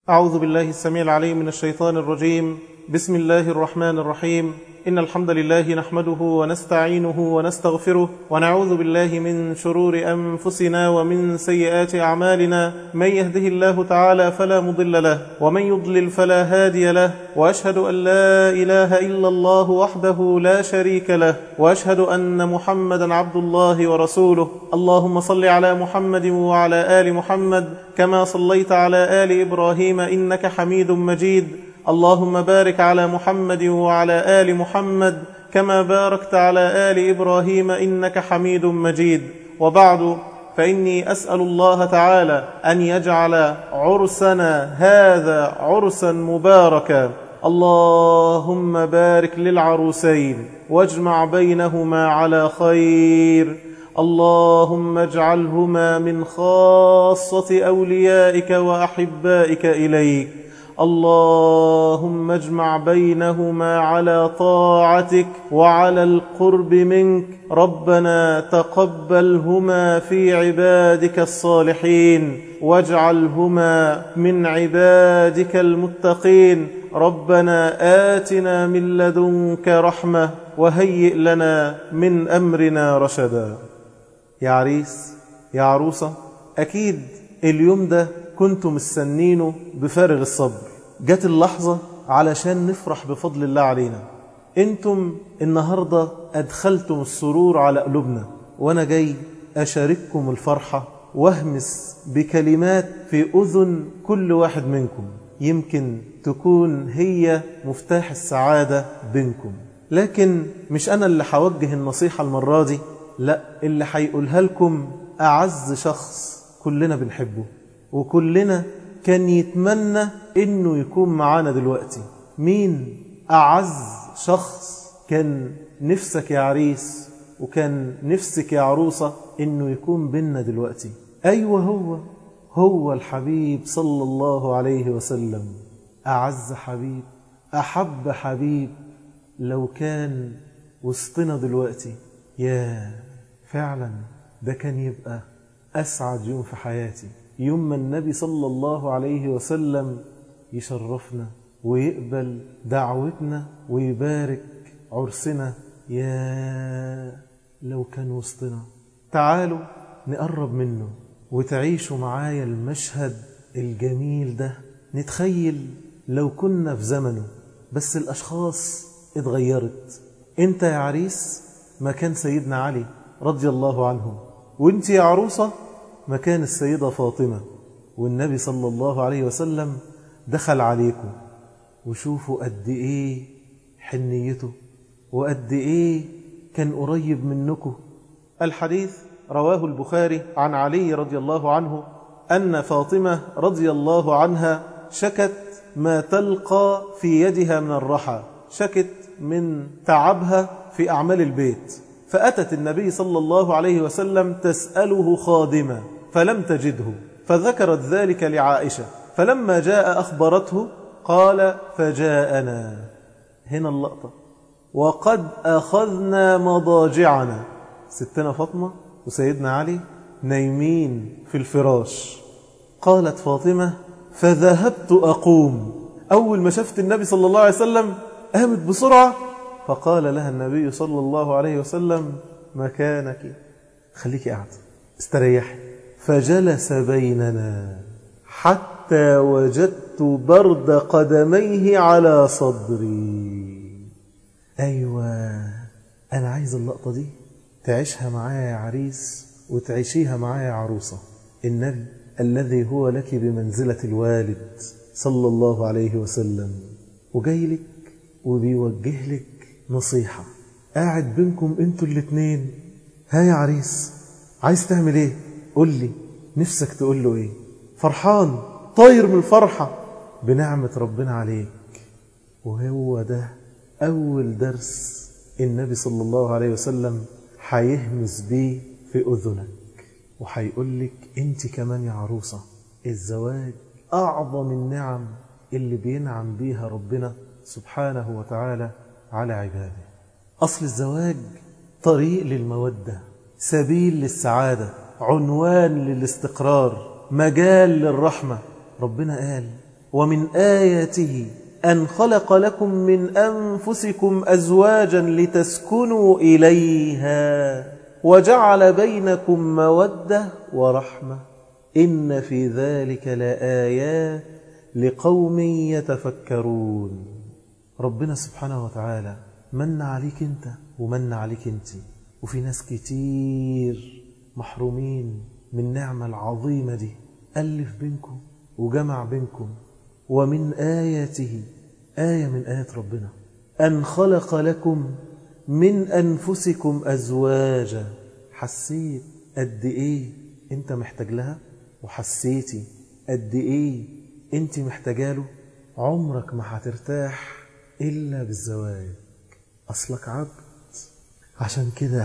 أعوذ بالله السميع العليم من الشيطان الرجيم بسم الله الرحمن الرحيم إن الحمد لله نحمده ونستعينه ونستغفره ونعوذ بالله من شرور أنفسنا ومن سيئات أعمالنا من يهده الله تعالى فلا مضل له ومن يضلل فلا هادي له وأشهد أن لا إله إلا الله وحده لا شريك له وأشهد أن محمدا عبد الله ورسوله اللهم صل على محمد وعلى آل محمد كما صليت على آل إبراهيم إنك حميد مجيد اللهم بارك على محمد وعلى آل محمد كما باركت على آل إبراهيم إنك حميد مجيد وبعد فإني أسأل الله تعالى أن يجعل عرسنا هذا عرسا مباركا اللهم بارك للعروسين واجمع بينهما على خير اللهم اجعلهما من خاصة أوليائك وأحبائك إليك اللهم اجمع بينهما على طاعتك وعلى القرب منك ربنا تقبلهما في عبادك الصالحين واجعلهما من عبادك المتقين ربنا آتنا من لدنك رحمة وهيئ لنا من أمرنا رشدا يا عريس يا عروسة أكيد اليوم ده كنتم مستنينه بفارغ الصبر جت اللحظة علشان نفرح بفضل الله علينا انتم النهاردة أدخلتم السرور على قلوبنا وأنا جاي أشارككم الفرحة واهمس بكلمات في أذن كل واحد منكم يمكن تكون هي مفتاح السعادة بينكم لكن مش أنا اللي حوجه النصيحة المرة دي لا اللي حيقولها لكم أعز شخص كلنا بنحبه وكلنا كان يتمنى انه يكون معانا دلوقتي مين اعز شخص كان نفسك يا عريس وكان نفسك يا عروسة انه يكون بينا دلوقتي ايوه هو هو الحبيب صلى الله عليه وسلم اعز حبيب احب حبيب لو كان وسطنا دلوقتي يا فعلا ده كان يبقى اسعد يوم في حياتي يوم ما النبي صلى الله عليه وسلم يشرفنا ويقبل دعوتنا ويبارك عرسنا يا لو كان وسطنا تعالوا نقرب منه وتعيشوا معايا المشهد الجميل ده نتخيل لو كنا في زمنه بس الأشخاص اتغيرت انت يا عريس مكان سيدنا علي رضي الله عنه وانت يا عروسة مكان السيدة فاطمة والنبي صلى الله عليه وسلم دخل عليكم وشوفوا قد ايه حنيته وقد ايه كان قريب منكم الحديث رواه البخاري عن علي رضي الله عنه أن فاطمة رضي الله عنها شكت ما تلقى في يدها من الرحى شكت من تعبها في أعمال البيت فأتت النبي صلى الله عليه وسلم تسأله خادمة فلم تجده فذكرت ذلك لعائشة فلما جاء أخبرته قال فجاءنا هنا اللقطة وقد أخذنا مضاجعنا ستنا فاطمة وسيدنا علي نايمين في الفراش قالت فاطمة فذهبت أقوم أول ما شفت النبي صلى الله عليه وسلم قامت بسرعة فقال لها النبي صلى الله عليه وسلم مكانك خليكي قاعدة استريحي فجلس بيننا حتى وجدت برد قدميه على صدري أيوة أنا عايز اللقطة دي تعيشها معايا يا عريس وتعيشيها معايا يا عروسة النبي الذي هو لك بمنزلة الوالد صلى الله عليه وسلم وجاي لك وبيوجه لك نصيحة قاعد بينكم انتوا الاتنين ها يا عريس عايز تعمل ايه قول لي نفسك تقول له ايه فرحان طاير من الفرحة بنعمة ربنا عليك وهو ده أول درس النبي صلى الله عليه وسلم هيهمس بيه في أذنك وهيقول لك انت كمان يا عروسة الزواج أعظم النعم اللي بينعم بيها ربنا سبحانه وتعالى على عباده أصل الزواج طريق للمودة سبيل للسعادة عنوان للاستقرار مجال للرحمة ربنا قال ومن آياته أن خلق لكم من أنفسكم أزواجا لتسكنوا إليها وجعل بينكم مودة ورحمة إن في ذلك لآيات لقوم يتفكرون ربنا سبحانه وتعالى من عليك انت ومن عليك انت وفي ناس كتير محرومين من النعمة العظيمة دي ألف بينكم وجمع بينكم ومن آياته آية من آيات ربنا أن خلق لكم من أنفسكم أزواجا حسيت قد إيه أنت محتاج لها وحسيتي قد إيه أنت محتاجاله عمرك ما هترتاح إلا بالزواج أصلك عبد عشان كده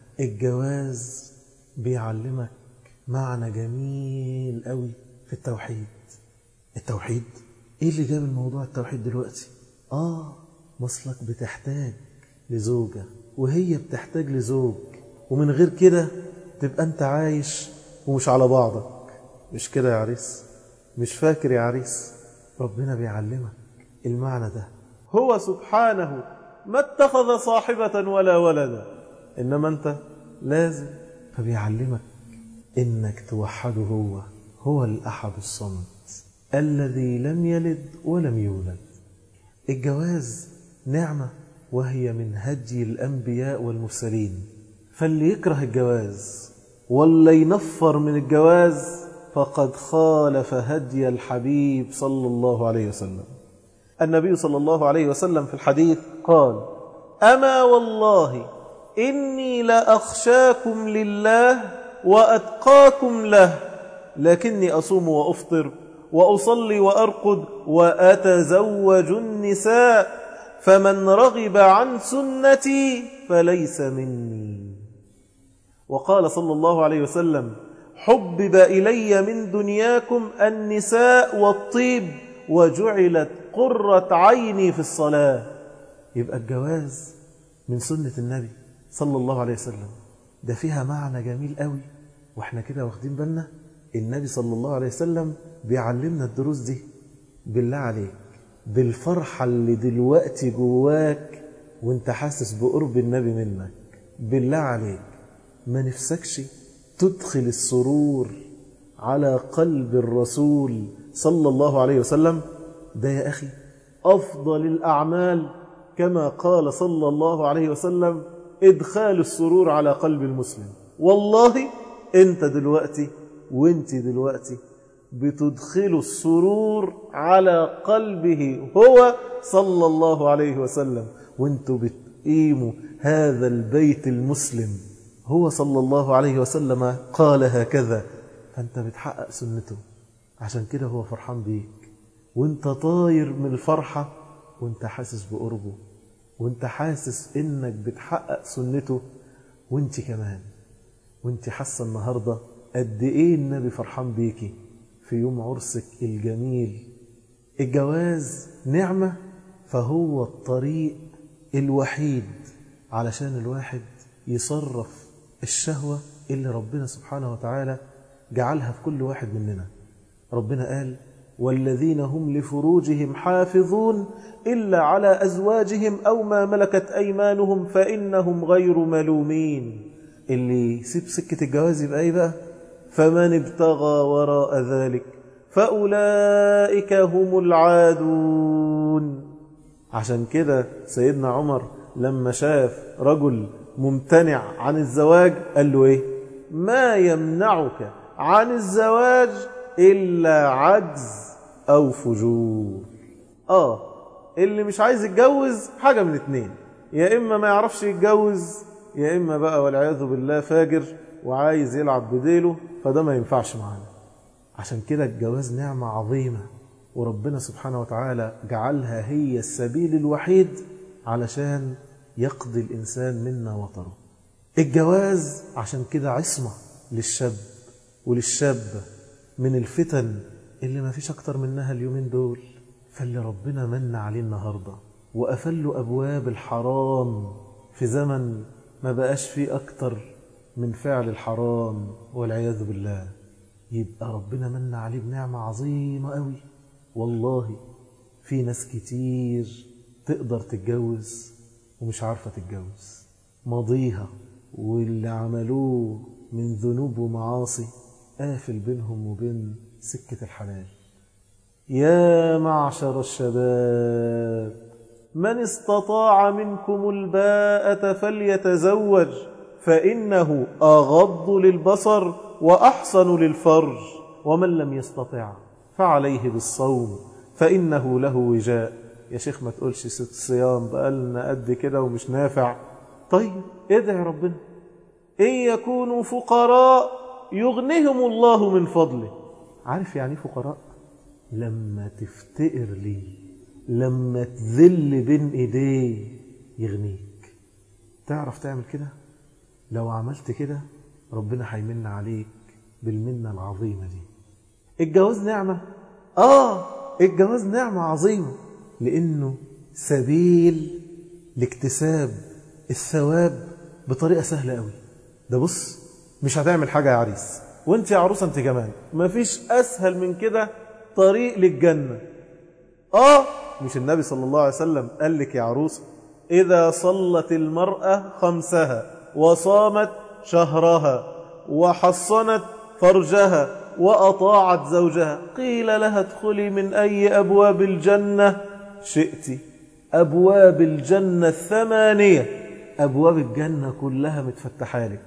الجواز بيعلمك معنى جميل قوي في التوحيد التوحيد ايه اللي جاب الموضوع التوحيد دلوقتي اه مصلك بتحتاج لزوجة وهي بتحتاج لزوج ومن غير كده تبقى انت عايش ومش على بعضك مش كده يا عريس مش فاكر يا عريس ربنا بيعلمك المعنى ده هو سبحانه ما اتخذ صاحبة ولا ولدا إنما أنت لازم فبيعلمك إنك توحده هو هو الأحد الصمد الذي لم يلد ولم يولد الجواز نعمة وهي من هدي الأنبياء والمرسلين فاللي يكره الجواز ولا ينفر من الجواز فقد خالف هدي الحبيب صلى الله عليه وسلم النبي صلى الله عليه وسلم في الحديث قال أما والله إني لأخشاكم لله وأتقاكم له لكني أصوم وأفطر وأصلي وأرقد وأتزوج النساء فمن رغب عن سنتي فليس مني وقال صلى الله عليه وسلم حبب إلي من دنياكم النساء والطيب وجعلت قرة عيني في الصلاة يبقى الجواز من سنة النبي صلى الله عليه وسلم ده فيها معنى جميل قوي واحنا كده واخدين بالنا النبي صلى الله عليه وسلم بيعلمنا الدروس دي بالله عليك بالفرحة اللي دلوقتي جواك وانت حاسس بقرب النبي منك بالله عليك ما نفسكش تدخل السرور على قلب الرسول صلى الله عليه وسلم ده يا أخي أفضل الأعمال كما قال صلى الله عليه وسلم إدخال السرور على قلب المسلم والله أنت دلوقتي وانت دلوقتي بتدخلوا السرور على قلبه هو صلى الله عليه وسلم وانتوا بتقيموا هذا البيت المسلم هو صلى الله عليه وسلم قال هكذا فانت بتحقق سنته عشان كده هو فرحان بيك وانت طاير من الفرحة وانت حاسس بقربه وانت حاسس انك بتحقق سنته وانت كمان وانت حاسة النهاردة قد ايه النبي فرحان بيكي في يوم عرسك الجميل الجواز نعمة فهو الطريق الوحيد علشان الواحد يصرف الشهوة اللي ربنا سبحانه وتعالى جعلها في كل واحد مننا ربنا قال والذين هم لفروجهم حافظون إلا على أزواجهم أو ما ملكت أيمانهم فإنهم غير ملومين اللي يسيب سكة الجواز يبقى إيه بقى فمن ابتغى وراء ذلك فأولئك هم العادون عشان كده سيدنا عمر لما شاف رجل ممتنع عن الزواج قال له ايه ما يمنعك عن الزواج إلا عجز أو فجور آه اللي مش عايز يتجوز حاجة من اتنين يا إما ما يعرفش يتجوز يا إما بقى والعياذ بالله فاجر وعايز يلعب بديله فده ما ينفعش معانا عشان كده الجواز نعمة عظيمة وربنا سبحانه وتعالى جعلها هي السبيل الوحيد علشان يقضي الإنسان منا وطره الجواز عشان كده عصمة للشاب وللشابة من الفتن اللي ما فيش أكتر منها اليومين دول فاللي ربنا من عليه النهاردة وقفل له أبواب الحرام في زمن ما بقاش فيه أكتر من فعل الحرام والعياذ بالله يبقى ربنا من عليه بنعمة عظيمة قوي والله في ناس كتير تقدر تتجوز ومش عارفة تتجوز ماضيها واللي عملوه من ذنوب ومعاصي قافل بينهم وبين سكة الحلال يا معشر الشباب من استطاع منكم الباءة فليتزوج فإنه أغض للبصر وأحسن للفرج ومن لم يستطع فعليه بالصوم فإنه له وجاء يا شيخ ما تقولش ست صيام بقالنا قد كده ومش نافع طيب ادعي ربنا إن يكونوا فقراء يغنهم الله من فضله عارف يعني فقراء لما تفتقر ليه لما تذل بين ايديه يغنيك تعرف تعمل كده لو عملت كده ربنا هيمن عليك بالمنة العظيمة دي الجواز نعمة آه الجواز نعمة عظيمة لأنه سبيل لاكتساب الثواب بطريقة سهلة قوي ده بص مش هتعمل حاجة يا عريس وانت يا عروسة انت كمان مفيش أسهل من كده طريق للجنة آه مش النبي صلى الله عليه وسلم قال لك يا عروسة إذا صلت المرأة خمسها وصامت شهرها وحصنت فرجها وأطاعت زوجها قيل لها ادخلي من أي أبواب الجنة شئت أبواب الجنة الثمانية أبواب الجنة كلها متفتحة لك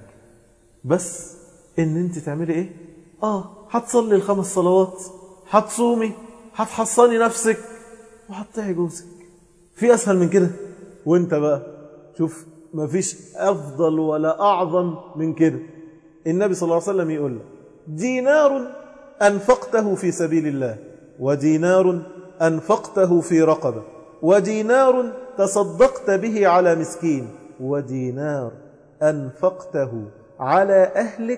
بس إن أنت تعملي إيه؟ آه هتصلي الخمس صلوات هتصومي هتحصني نفسك وهتطيعي جوزك في أسهل من كده وانت بقى شوف مفيش أفضل ولا أعظم من كده النبي صلى الله عليه وسلم يقول لك دينار أنفقته في سبيل الله ودينار أنفقته في رقبة ودينار تصدقت به على مسكين ودينار أنفقته على أهلك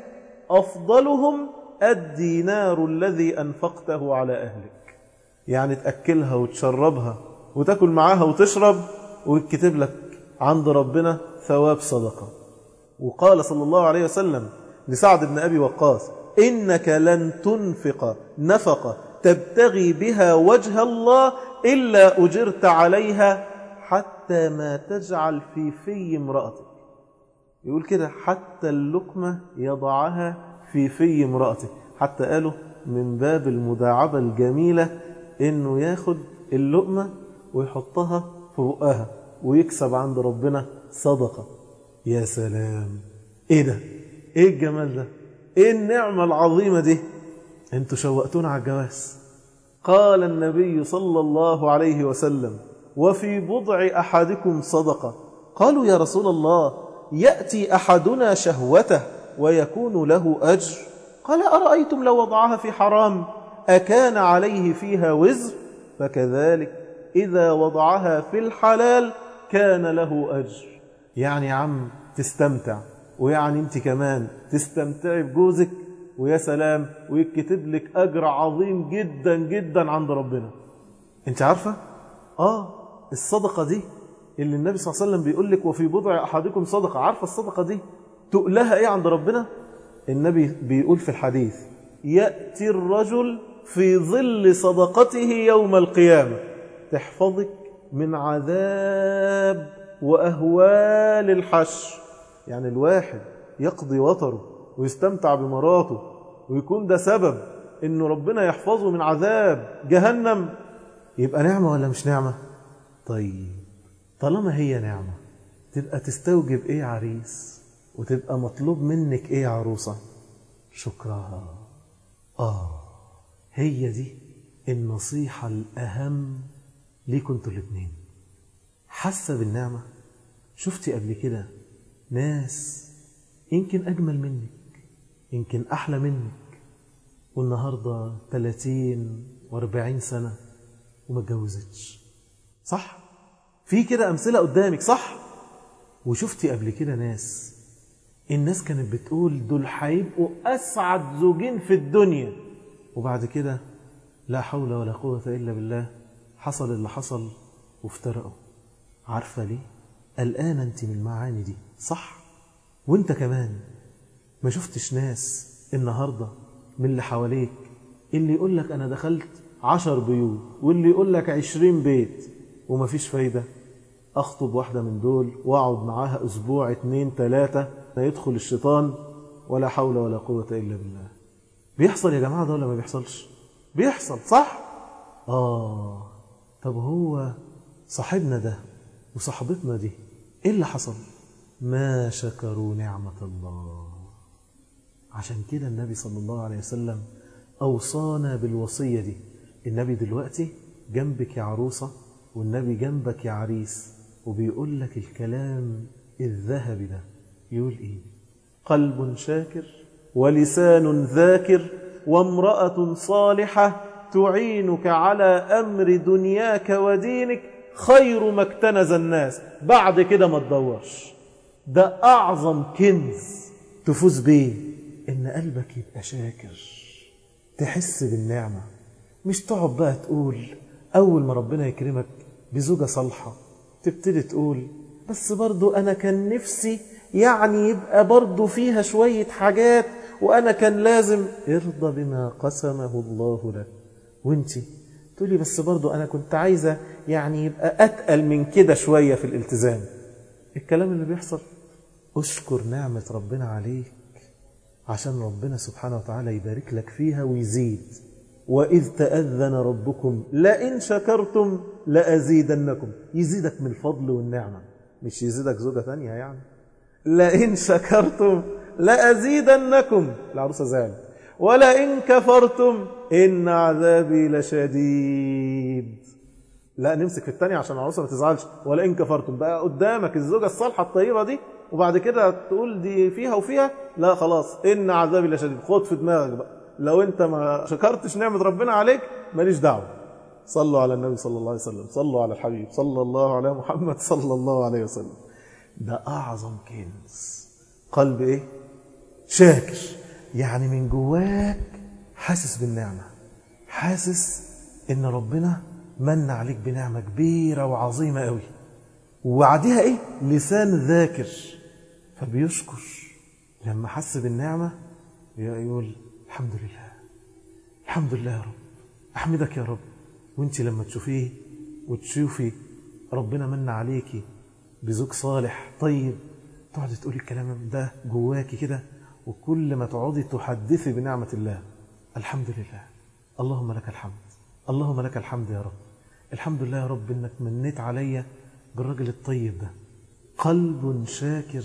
أفضلهم الدينار الذي أنفقته على أهلك يعني تأكلها وتشربها وتاكل معاها وتشرب ويكتب لك عند ربنا ثواب صدقة وقال صلى الله عليه وسلم لسعد بن أبي وقاص إنك لن تنفق نفقة تبتغي بها وجه الله إلا أجرت عليها حتى ما تجعل في في امرأتك يقول كده حتى اللقمة يضعها في في امرأتك حتى قالوا من باب المداعبة الجميلة إنه ياخد اللقمة ويحطها في بقها ويكسب عند ربنا صدقة يا سلام ايه ده ايه الجمال ده ايه النعمة العظيمة دي انتوا شوقتونا على الجواز قال النبي صلى الله عليه وسلم وفي بضع أحدكم صدقة قالوا يا رسول الله يأتي أحدنا شهوته ويكون له أجر قال أرأيتم لو وضعها في حرام أكان عليه فيها وزر فكذلك إذا وضعها في الحلال كان له أجر يعني يا عم تستمتع ويعني انت كمان تستمتعي بجوزك ويا سلام ويكتب لك أجر عظيم جدا جدا عند ربنا انت عارفة؟ آه الصدقة دي اللي النبي صلى الله عليه وسلم بيقول لك وفي بضع أحدكم صدقة عارفة الصدقة دي تقلها إيه عند ربنا؟ النبي بيقول في الحديث يأتي الرجل في ظل صدقته يوم القيامة تحفظك من عذاب وأهوال الحشر يعني الواحد يقضي وطره ويستمتع بمراته ويكون ده سبب انه ربنا يحفظه من عذاب جهنم يبقى نعمة ولا مش نعمة طيب طالما هي نعمة تبقى تستوجب ايه عريس وتبقى مطلوب منك ايه عروسة شكرها اه هي دي النصيحة الأهم ليكم انتوا الاثنين حاسة بالنعمة شفتي قبل كده ناس يمكن أجمل منك يمكن أحلى منك والنهاردة 30 و40 سنة وما اتجوزتش صح؟ في كده أمثلة قدامك صح؟ وشفتي قبل كده ناس الناس كانت بتقول دول هيبقوا أسعد زوجين في الدنيا وبعد كده لا حول ولا قوة إلا بالله حصل اللي حصل وافترقوا عارفة ليه؟ الآن أنت من المعاني دي صح؟ وانت كمان ما شفتش ناس النهاردة من اللي حواليك اللي يقول لك أنا دخلت عشر بيوت واللي يقول لك عشرين بيت ومفيش فايدة أخطب واحدة من دول وأقعد معاها أسبوع اتنين تلاتة يدخل الشيطان ولا حول ولا قوة إلا بالله بيحصل يا جماعة ده ولا ما بيحصلش بيحصل صح آه طب هو صاحبنا ده وصاحبتنا دي إيه اللي حصل ما شكروا نعمة الله عشان كده النبي صلى الله عليه وسلم أوصانا بالوصية دي النبي دلوقتي جنبك يا عروسة والنبي جنبك يا عريس وبيقول لك الكلام الذهبي ده يقول إيه قلب شاكر ولسان ذاكر وامرأة صالحة تعينك على أمر دنياك ودينك خير ما اكتنز الناس بعد كده ما تدورش ده أعظم كنز تفوز بيه إن قلبك يبقى شاكر تحس بالنعمة مش تقعد بقى تقول أول ما ربنا يكرمك بزوجة صالحة تبتدي تقول بس برضو أنا كان نفسي يعني يبقى برضو فيها شوية حاجات وأنا كان لازم ارضى بما قسمه الله لك وانتي تقولي بس برضو أنا كنت عايزة يعني يبقى أتقل من كده شوية في الالتزام الكلام اللي بيحصل أشكر نعمة ربنا عليك عشان ربنا سبحانه وتعالى يبارك لك فيها ويزيد وإذ تأذن ربكم لئن شكرتم لأزيدنكم يزيدك من الفضل والنعمة مش يزيدك زوجة ثانية يعني لئن شكرتم لأزيدنكم العروسة زعلت ولئن كفرتم إن عذابي لشديد لا نمسك في الثانية عشان العروسة ما تزعلش ولئن كفرتم بقى قدامك الزوجة الصالحة الطيبة دي وبعد كده تقول دي فيها وفيها لا خلاص إن عذابي لشديد خد في دماغك بقى لو انت ما شكرتش نعمة ربنا عليك ماليش دعوة صلوا على النبي صلى الله عليه وسلم صلوا على الحبيب صلى الله على محمد صلى الله عليه وسلم ده أعظم كنز قلب إيه شاكر يعني من جواك حاسس بالنعمة حاسس إن ربنا من عليك بنعمة كبيرة وعظيمة قوي وبعدها إيه لسان ذاكر فبيشكر لما حس بالنعمة يقول الحمد لله الحمد لله يا رب أحمدك يا رب وانت لما تشوفيه وتشوفي ربنا من عليكي بزوج صالح طيب تقعدي تقولي الكلام ده جواكي كده وكل ما تقعدي تحدثي بنعمة الله الحمد لله اللهم لك الحمد اللهم لك الحمد يا رب الحمد لله يا رب انك منيت عليا بالرجل الطيب ده قلب شاكر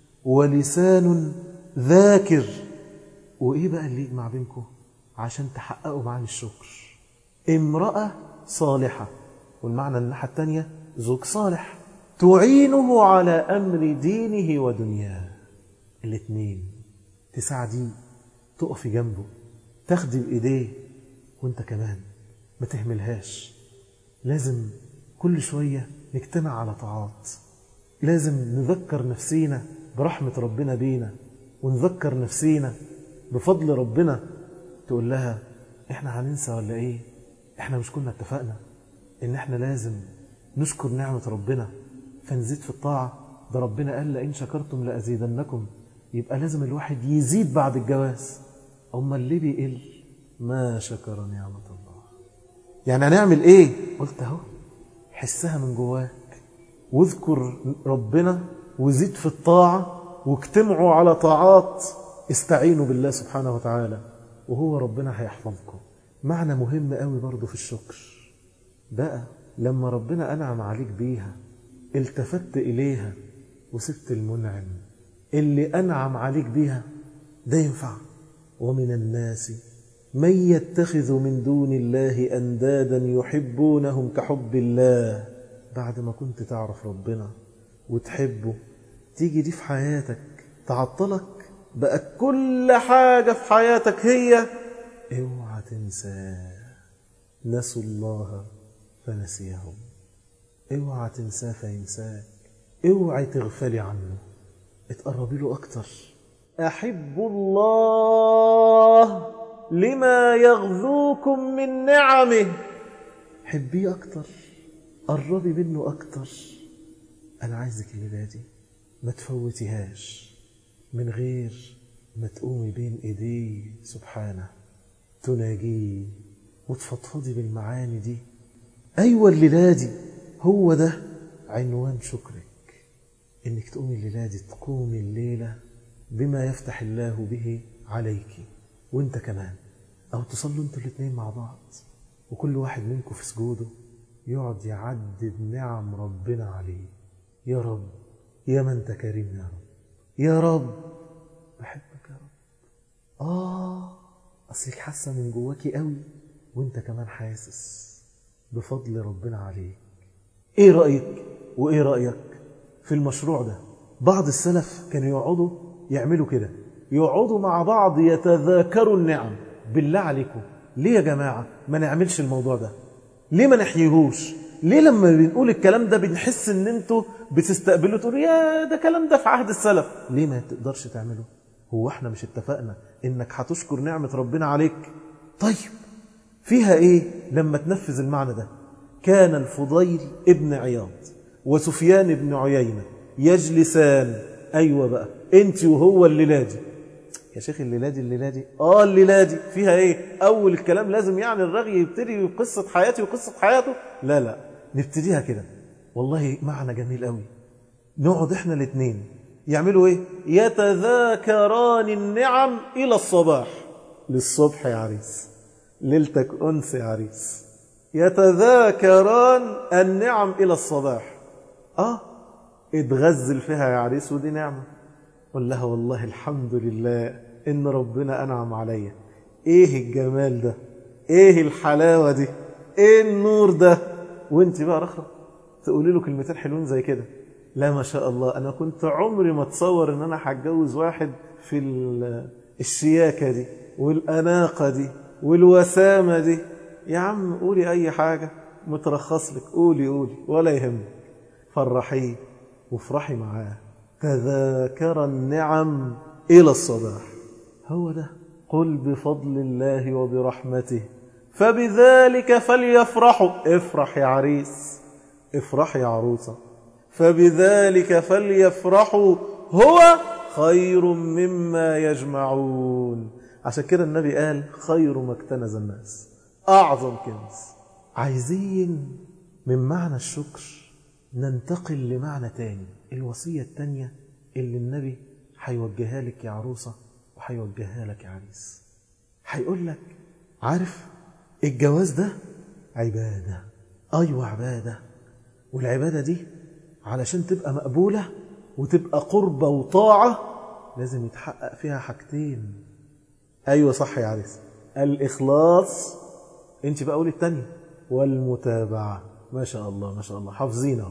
ولسان ذاكر وإيه بقى اللي يجمع بينكم عشان تحققوا معاني الشكر امرأة صالحة والمعنى الناحية الثانية زوج صالح تعينه على أمر دينه ودنياه الاثنين تساعديه تقفي جنبه تاخدي بإيديه وانت كمان ما تهملهاش لازم كل شوية نجتمع على طاعات لازم نذكر نفسينا برحمة ربنا بينا ونذكر نفسينا بفضل ربنا تقول لها احنا هننسى ولا ايه احنا مش كنا اتفقنا ان احنا لازم نشكر نعمة ربنا فنزيد في الطاعة ده ربنا قال لئن شكرتم لأزيدنكم يبقى لازم الواحد يزيد بعد الجواز أما اللي بيقل ما شكر نعمة الله يعني هنعمل ايه قلت اهو حسها من جواك واذكر ربنا وزيد في الطاعة واجتمعوا على طاعات استعينوا بالله سبحانه وتعالى وهو ربنا هيحفظكم معنى مهم قوي برضه في الشكر بقى لما ربنا أنعم عليك بيها التفت إليها وسبت المنعم اللي أنعم عليك بيها ده ينفع ومن الناس من يتخذ من دون الله أندادا يحبونهم كحب الله بعد ما كنت تعرف ربنا وتحبه تيجي دي في حياتك تعطلك بقى كل حاجة في حياتك هي اوعى تنساه نسوا الله فنسيهم اوعى تنساه فينساك اوعى تغفلي عنه اتقربي له اكتر احب الله لما يغذوكم من نعمه حبيه اكتر قربي منه اكتر انا عايزك الليله دي ما تفوتيهاش من غير ما تقومي بين ايديه سبحانه تناجيه وتفضفضي بالمعاني دي أيوة الليلة دي هو ده عنوان شكرك إنك تقومي الليلة دي تقومي الليلة بما يفتح الله به عليك وانت كمان أو تصلوا انتوا الاثنين مع بعض وكل واحد منكم في سجوده يقعد يعدد نعم ربنا عليه يا رب يا من انت كريم يا رب يا رب بحبك يا رب آه أصلك حاسة من جواكي قوي وانت كمان حاسس بفضل ربنا عليك ايه رأيك وايه رأيك في المشروع ده بعض السلف كانوا يقعدوا يعملوا كده يقعدوا مع بعض يتذاكروا النعم بالله عليكم ليه يا جماعة ما نعملش الموضوع ده ليه ما نحييهوش ليه لما بنقول الكلام ده بنحس ان انتوا بتستقبلوا تقولوا يا ده كلام ده في عهد السلف ليه ما تقدرش تعمله هو احنا مش اتفقنا انك هتشكر نعمة ربنا عليك طيب فيها ايه لما تنفذ المعنى ده كان الفضيل ابن عياض وسفيان بن عيينة يجلسان ايوه بقى انت وهو الليلة دي يا شيخ الليلة دي الليلة دي اه الليلة دي فيها ايه اول الكلام لازم يعني الرغي يبتدي بقصة حياتي وقصة حياته لا لا نبتديها كده والله معنى جميل قوي نقعد احنا الاثنين يعملوا ايه يتذاكران النعم الى الصباح للصبح يا عريس ليلتك انس يا عريس يتذاكران النعم الى الصباح اه اتغزل فيها يا عريس ودي نعمه قل لها والله الحمد لله ان ربنا انعم عليا ايه الجمال ده ايه الحلاوه دي ايه النور ده وانت بقى رخرة تقولي له كلمتين حلوين زي كده لا ما شاء الله انا كنت عمري ما اتصور ان انا هتجوز واحد في الشياكه دي والاناقه دي والوسامه دي يا عم قولي اي حاجه مترخص لك قولي قولي ولا يهمك فرحيه وافرحي معاه تذاكر النعم إلى الصباح هو ده قل بفضل الله وبرحمته فبذلك فليفرحوا افرح يا عريس افرح يا عروسة فبذلك فليفرحوا هو خير مما يجمعون عشان كده النبي قال خير ما اكتنز الناس أعظم كنز عايزين من معنى الشكر ننتقل لمعنى تاني الوصية التانية اللي النبي هيوجهها لك يا عروسة وهيوجهها لك يا عريس هيقول لك عارف الجواز ده عبادة أيوة عبادة والعبادة دي علشان تبقى مقبولة وتبقى قربة وطاعة لازم يتحقق فيها حاجتين أيوة صح يا عريس الإخلاص انت بقى قولي التانية والمتابعة ما شاء الله ما شاء الله حافظينه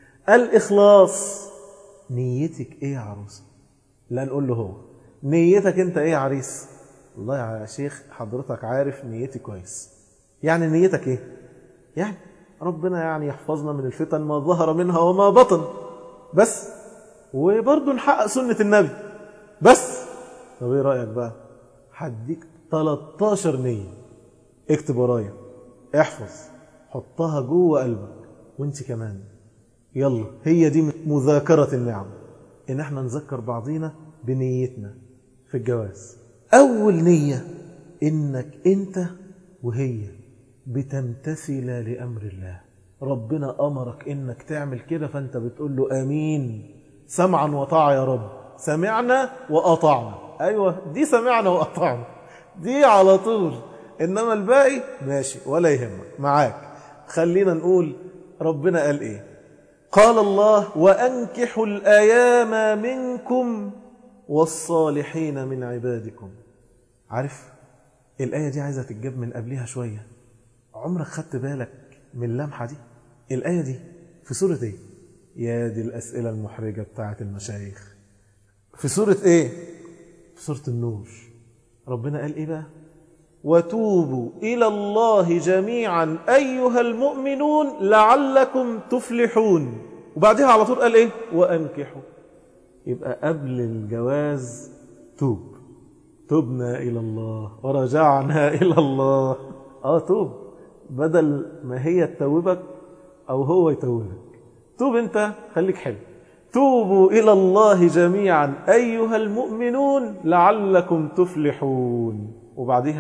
الإخلاص نيتك إيه يا عروسة لا نقول له هو نيتك أنت إيه يا عريس والله يا شيخ حضرتك عارف نيتي كويس يعني نيتك إيه يعني ربنا يعني يحفظنا من الفتن ما ظهر منها وما بطن بس وبرضه نحقق سنة النبي بس طب ايه رأيك بقى هديك 13 نية اكتب ورايا احفظ حطها جوه قلبك وانت كمان يلا هي دي مذاكرة النعم ان احنا نذكر بعضينا بنيتنا في الجواز اول نية انك انت وهي بتمتثل لامر الله ربنا امرك انك تعمل كده فانت بتقول له امين سمعا وطاعة يا رب سمعنا واطعنا ايوه دي سمعنا واطعنا دي على طول انما الباقي ماشي ولا يهمك معاك خلينا نقول ربنا قال ايه قال الله وأنكحوا الأيام منكم والصالحين من عبادكم عارف الآية دي عايزة تتجاب من قبلها شوية عمرك خدت بالك من اللمحة دي الآية دي في سورة ايه يا دي الأسئلة المحرجة بتاعت المشايخ في سورة ايه في سورة النور ربنا قال ايه بقى وتوبوا إلى الله جميعا أيها المؤمنون لعلكم تفلحون وبعدها على طول قال إيه وأنكحوا يبقى قبل الجواز توب تبنا إلى الله ورجعنا إلى الله آه توب بدل ما هي تتوبك أو هو يتوبك توب أنت خليك حلو توبوا إلى الله جميعا أيها المؤمنون لعلكم تفلحون وبعدها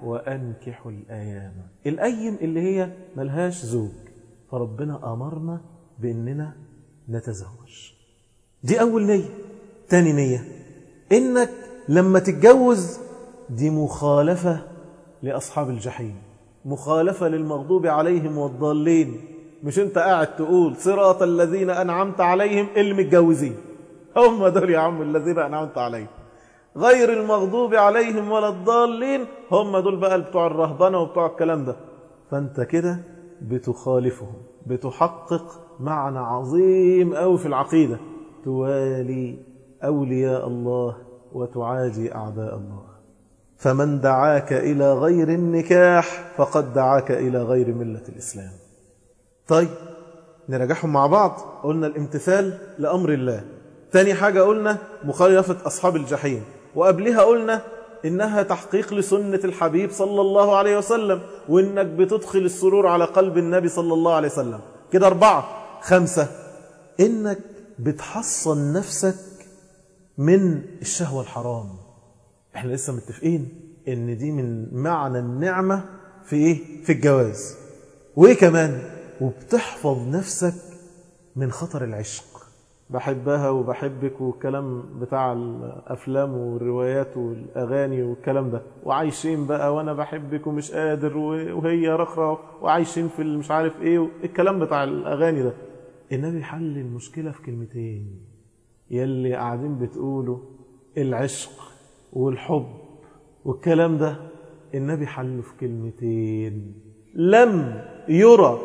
وأنكحوا الأيام الأيم اللي هي ملهاش زوج فربنا أمرنا بأننا نتزوج دي أول نية تاني نية إنك لما تتجوز دي مخالفة لأصحاب الجحيم مخالفة للمغضوب عليهم والضالين مش انت قاعد تقول صراط الذين أنعمت عليهم المتجوزين هم دول يا عم الذين أنعمت عليهم غير المغضوب عليهم ولا الضالين هم دول بقى بتوع الرهبنة وبتوع الكلام ده فانت كده بتخالفهم بتحقق معنى عظيم أوي في العقيدة توالي أولياء الله وتعادي أعداء الله فمن دعاك إلى غير النكاح فقد دعاك إلى غير ملة الإسلام طيب نراجعهم مع بعض قلنا الامتثال لأمر الله تاني حاجة قلنا مخالفة أصحاب الجحيم وقبلها قلنا إنها تحقيق لسنة الحبيب صلى الله عليه وسلم وإنك بتدخل السرور على قلب النبي صلى الله عليه وسلم كده أربعة خمسة إنك بتحصن نفسك من الشهوة الحرام احنا لسه متفقين ان دي من معنى النعمة في ايه في الجواز وايه كمان وبتحفظ نفسك من خطر العشق بحبها وبحبك والكلام بتاع الافلام والروايات والاغاني والكلام ده وعايشين بقى وانا بحبك ومش قادر وهي رخرة وعايشين في مش عارف ايه الكلام بتاع الاغاني ده النبي حل المشكلة في كلمتين يلي قاعدين بتقولوا العشق والحب والكلام ده النبي حله في كلمتين لم يرى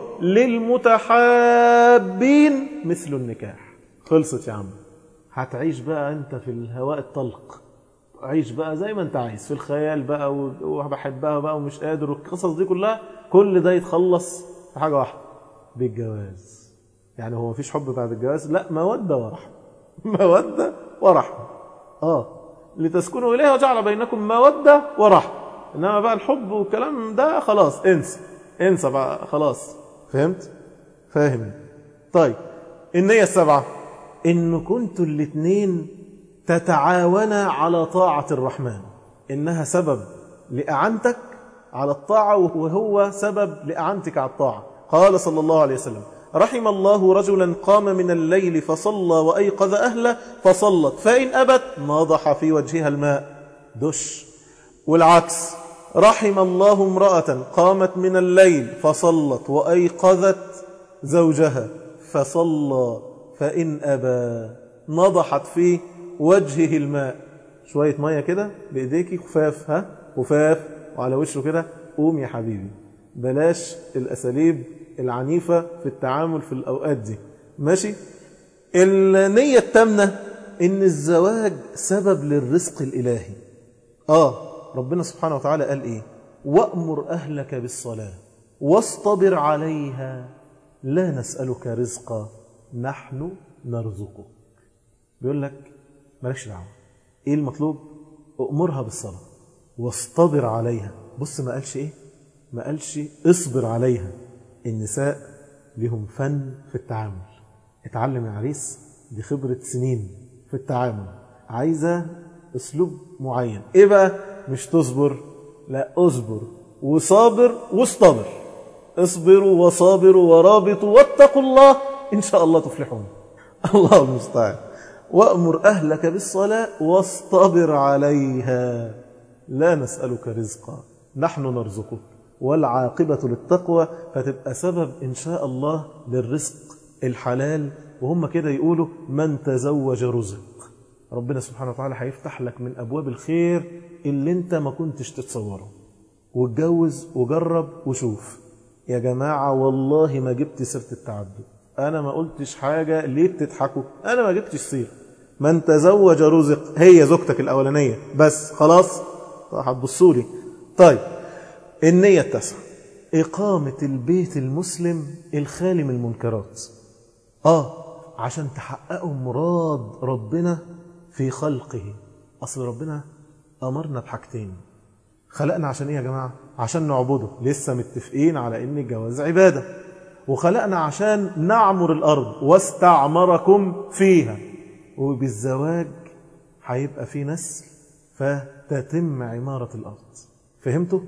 للمتحابين مثل النكاح خلصت يا عم هتعيش بقى انت في الهواء الطلق عيش بقى زي ما انت عايز في الخيال بقى وبحبها بقى ومش قادر والقصص دي كلها كل ده يتخلص في حاجة واحدة بالجواز يعني هو مفيش حب بعد الجواز لا مودة ورحمة مودة ورحمة اه لتسكنوا إليها وجعل بينكم مودة ورحمة إنما بقى الحب والكلام ده خلاص انسى انسى بقى خلاص فهمت؟ فاهم طيب النية السبعة إن كنتوا الاثنين تتعاونا على طاعة الرحمن إنها سبب لإعانتك على الطاعة وهو سبب لإعانتك على الطاعة قال صلى الله عليه وسلم رحم الله رجلا قام من الليل فصلى وأيقظ أهله فصلت فإن أبت نضح في وجهها الماء دش والعكس رحم الله امرأة قامت من الليل فصلت وأيقظت زوجها فصلى فإن أبى نضحت في وجهه الماء شوية مية كده بإيديكي خفاف ها خفاف وعلى وشه كده قوم يا حبيبي بلاش الأساليب العنيفة في التعامل في الأوقات دي ماشي النية التامنة إن الزواج سبب للرزق الإلهي آه ربنا سبحانه وتعالى قال إيه وأمر أهلك بالصلاة واصطبر عليها لا نسألك رزقا نحن نرزقك بيقول لك مالكش دعوة إيه المطلوب أمرها بالصلاة واصطبر عليها بص ما قالش إيه ما قالش اصبر عليها النساء لهم فن في التعامل اتعلم يا عريس دي خبرة سنين في التعامل عايزة اسلوب معين ايه بقى مش تصبر لا اصبر وصابر واصطبر اصبروا وصابروا ورابطوا واتقوا الله ان شاء الله تفلحون الله المستعان وأمر أهلك بالصلاة واصطبر عليها لا نسألك رزقا نحن نرزقك والعاقبة للتقوى فتبقى سبب إن شاء الله للرزق الحلال وهم كده يقولوا من تزوج رزق ربنا سبحانه وتعالى هيفتح لك من أبواب الخير اللي انت ما كنتش تتصوره واتجوز وجرب وشوف يا جماعة والله ما جبت سيرة التعدد أنا ما قلتش حاجة ليه بتضحكوا أنا ما جبتش سيرة من تزوج رزق هي زوجتك الأولانية بس خلاص هتبصوا لي طيب النية التاسعة إقامة البيت المسلم الخالي من المنكرات آه عشان تحققوا مراد ربنا في خلقه أصل ربنا أمرنا بحاجتين خلقنا عشان إيه يا جماعة عشان نعبده لسه متفقين على إن الجواز عبادة وخلقنا عشان نعمر الأرض واستعمركم فيها وبالزواج هيبقى في نسل فتتم عمارة الأرض فهمتوا؟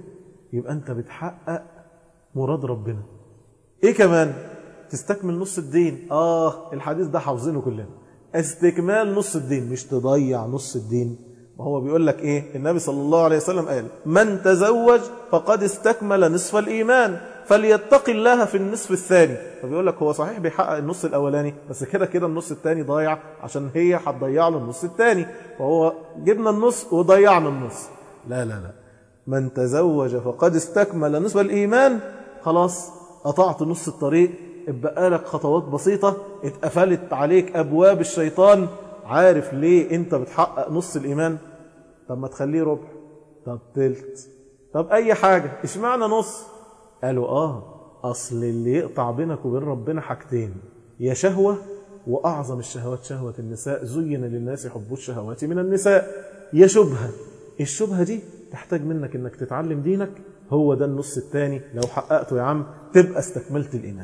يبقى أنت بتحقق مراد ربنا إيه كمان تستكمل نص الدين آه الحديث ده حافظينه كلنا استكمال نص الدين مش تضيع نص الدين وهو بيقول لك ايه النبي صلى الله عليه وسلم قال من تزوج فقد استكمل نصف الإيمان فليتق الله في النصف الثاني فبيقول لك هو صحيح بيحقق النص الأولاني بس كده كده النص الثاني ضايع عشان هي هتضيع له النص الثاني فهو جبنا النص وضيعنا النص لا لا لا من تزوج فقد استكمل نصف الإيمان خلاص قطعت نص الطريق اتبقى لك خطوات بسيطة اتقفلت عليك أبواب الشيطان عارف ليه انت بتحقق نص الإيمان طب ما تخليه ربع طب تلت طب أي حاجة اشمعنى نص قالوا آه أصل اللي يقطع بينك وبين ربنا حاجتين يا شهوة وأعظم الشهوات شهوة النساء زين للناس حب الشهوات من النساء يا شبهة الشبهة دي تحتاج منك انك تتعلم دينك هو ده النص الثاني لو حققته يا عم تبقى استكملت الإيمان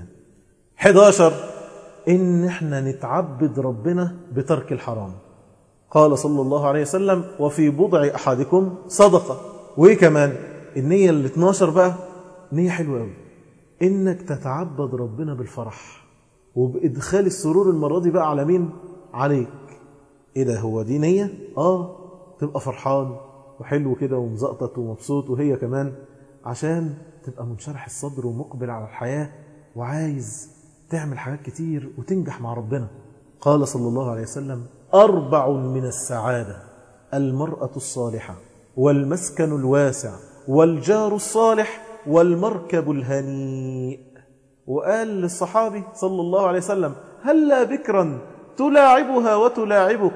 11 إن احنا نتعبد ربنا بترك الحرام قال صلى الله عليه وسلم وفي بضع أحدكم صدقة وإيه كمان النية ال 12 بقى نية حلوة قوي إنك تتعبد ربنا بالفرح وبإدخال السرور المرة دي بقى على مين عليك إيه ده هو دي نية آه تبقى فرحان وحلو كده ومزقطط ومبسوط وهي كمان عشان تبقى منشرح الصدر ومقبل على الحياة وعايز تعمل حاجات كتير وتنجح مع ربنا قال صلى الله عليه وسلم أربع من السعادة المرأة الصالحة والمسكن الواسع والجار الصالح والمركب الهنيء وقال للصحابي صلى الله عليه وسلم هلا بكرا تلاعبها وتلاعبك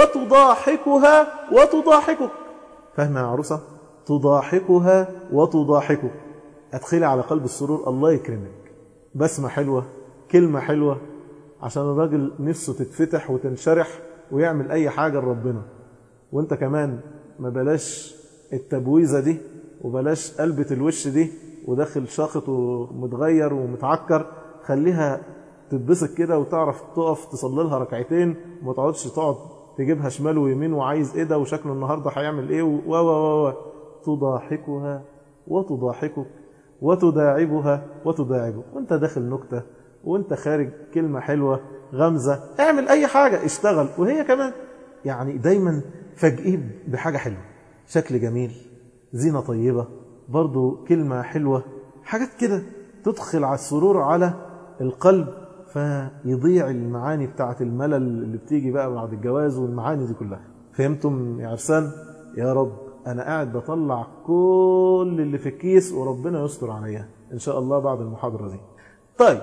وتضاحكها وتضاحكك فاهمة يا عروسة تضاحكها وتضاحكك أدخلي على قلب السرور الله يكرمك بسمة حلوة كلمة حلوة عشان الراجل نفسه تتفتح وتنشرح ويعمل أي حاجة لربنا وانت كمان ما بلاش التبويزة دي وبلاش قلبة الوش دي وداخل شاخط ومتغير ومتعكر خليها تتبسط كده وتعرف تقف تصلي لها ركعتين وما تقعدش تقعد تجيبها شمال ويمين وعايز ايه ده وشكله النهارده هيعمل ايه و و و تضاحكها وتضاحكك وتداعبها وتداعبك وانت داخل نكته وانت خارج كلمه حلوه غمزه اعمل اي حاجه اشتغل وهي كمان يعني دايما فاجئيه بحاجه حلوه شكل جميل زينه طيبه برضو كلمه حلوه حاجات كده تدخل على السرور على القلب فيضيع المعاني بتاعت الملل اللي بتيجي بقى بعد الجواز والمعاني دي كلها فهمتم يا عرسان يا رب انا قاعد بطلع كل اللي في الكيس وربنا يستر عليا ان شاء الله بعد المحاضره دي طيب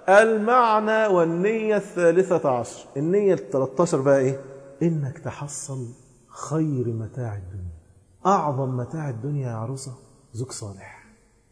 المعنى والنية الثالثة عشر النية الثلاثة بقى ايه انك تحصل خير متاع الدنيا اعظم متاع الدنيا يا عروسة زوج صالح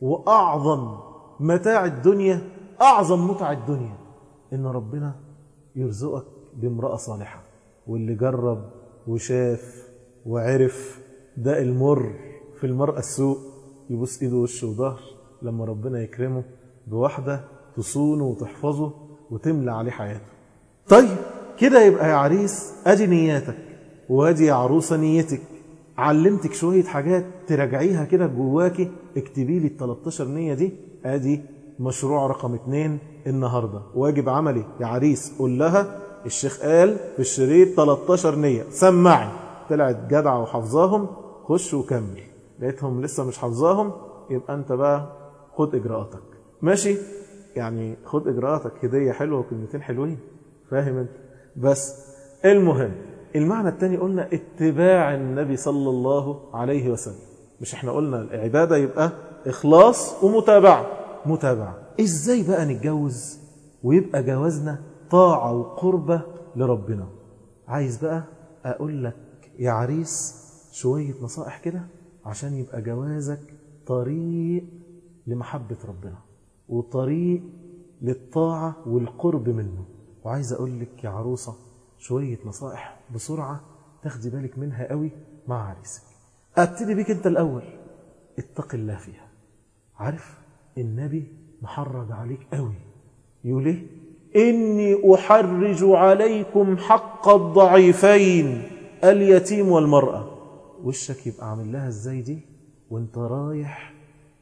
واعظم متاع الدنيا اعظم متع الدنيا ان ربنا يرزقك بامرأة صالحة واللي جرب وشاف وعرف ده المر في المرأة السوء يبوس ايده وشه وظهر لما ربنا يكرمه بواحدة تصونه وتحفظه وتملى عليه حياته طيب كده يبقى يا عريس ادي نياتك وادي يا عروسة نيتك علمتك شوية حاجات تراجعيها كده جواكي اكتبي لي ال 13 نية دي ادي مشروع رقم اتنين النهاردة واجب عملي يا عريس قول لها الشيخ قال في الشريط 13 نية سمعي طلعت جدعة وحافظاهم خش وكمل لقيتهم لسه مش حافظاهم يبقى انت بقى خد اجراءاتك ماشي يعني خد اجراءاتك هدية حلوة وكلمتين حلوين فاهم انت بس المهم المعنى الثاني قلنا اتباع النبي صلى الله عليه وسلم مش احنا قلنا العبادة يبقى اخلاص ومتابعة متابعة ازاي بقى نتجوز ويبقى جوازنا طاعة وقربة لربنا عايز بقى اقول لك يا عريس شوية نصائح كده عشان يبقى جوازك طريق لمحبة ربنا وطريق للطاعة والقرب منه وعايز أقول لك يا عروسة شوية نصائح بسرعة تاخدي بالك منها قوي مع عريسك أبتدي بيك أنت الأول اتق الله فيها عارف النبي محرج عليك قوي يقول ايه إني أحرج عليكم حق الضعيفين اليتيم والمرأة وشك يبقى عامل لها ازاي دي وانت رايح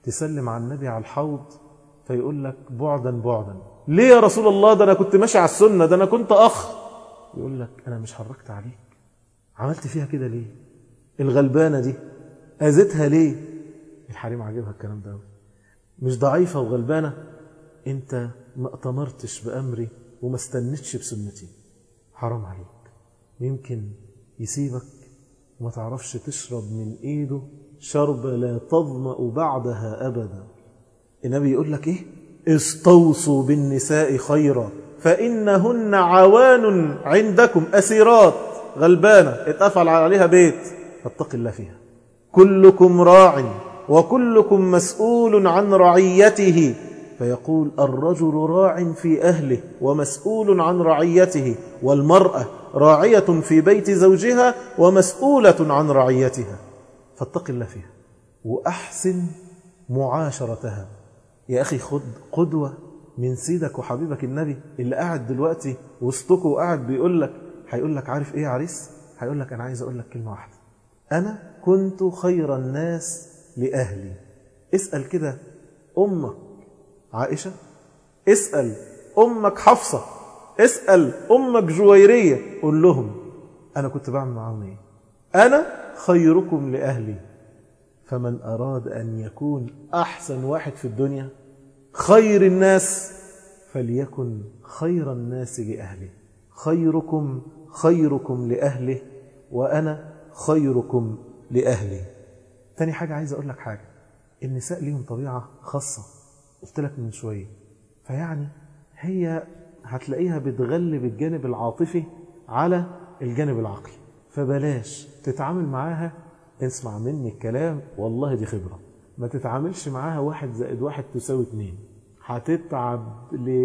تسلم على النبي على الحوض فيقول لك بعدا بعدا ليه يا رسول الله ده أنا كنت ماشي على السنة ده أنا كنت أخ يقول لك أنا مش حركت عليك عملت فيها كده ليه الغلبانة دي أذيتها ليه الحريم عاجبها الكلام ده مش ضعيفة وغلبانة انت ما اتمرتش بأمري وما استنتش بسنتي حرام عليك يمكن يسيبك وما تعرفش تشرب من ايده شرب لا تظمأ بعدها أبدا النبي يقول لك ايه استوصوا بالنساء خيرا فإنهن عوان عندكم أسيرات غلبانة اتقفل عليها بيت فاتق الله فيها كلكم راع وكلكم مسؤول عن رعيته فيقول الرجل راع في أهله ومسؤول عن رعيته والمرأة راعية في بيت زوجها ومسؤولة عن رعيتها فاتق الله فيها وأحسن معاشرتها يا أخي خد قدوة من سيدك وحبيبك النبي اللي قاعد دلوقتي وسطكوا وقاعد بيقول لك هيقول لك عارف ايه يا عريس هيقول لك انا عايز اقول لك كلمه واحده انا كنت خير الناس لاهلي اسال كده امك عائشه اسال امك حفصه اسال امك جويريه قول لهم انا كنت بعمل معاهم ايه انا خيركم لاهلي فمن اراد ان يكون احسن واحد في الدنيا خير الناس فليكن خير الناس لاهله خيركم خيركم لأهله وأنا خيركم لأهلي تاني حاجة عايز أقول لك حاجة النساء ليهم طبيعة خاصة قلت لك من شوية فيعني هي هتلاقيها بتغلب الجانب العاطفي على الجانب العقلي فبلاش تتعامل معاها اسمع مني الكلام والله دي خبرة ما تتعاملش معاها واحد زائد واحد تساوي اتنين هتتعب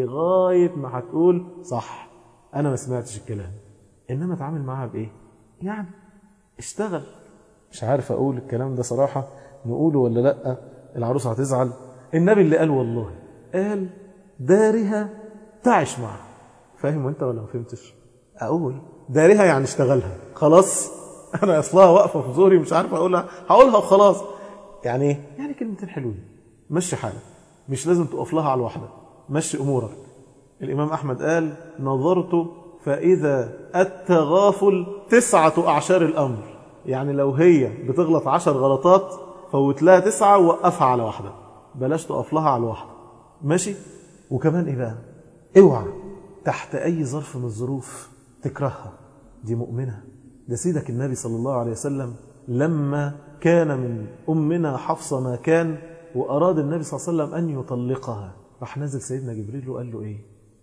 لغاية ما هتقول صح أنا ما سمعتش الكلام إنما اتعامل معاها بإيه؟ يعني اشتغل مش عارف أقول الكلام ده صراحة نقوله ولا لأ العروسة هتزعل النبي اللي قال والله قال دارها تعش معها فاهم وانت ولا ما فهمتش أقول دارها يعني اشتغلها خلاص أنا أصلها واقفة في زوري مش عارف أقولها هقولها وخلاص يعني ايه؟ يعني كلمتين حلوين مشي حالك مش لازم تقف لها على الواحدة مشي أمورك الإمام أحمد قال نظرت فإذا التغافل تسعة أعشار الأمر يعني لو هي بتغلط عشر غلطات فوت لها تسعة ووقفها على واحدة بلاش تقف لها على واحدة ماشي وكمان إيه بقى اوعى تحت أي ظرف من الظروف تكرهها دي مؤمنة ده سيدك النبي صلى الله عليه وسلم لما كان من أمنا حفصة ما كان وأراد النبي صلى الله عليه وسلم أن يطلقها راح نزل سيدنا جبريل وقال له إيه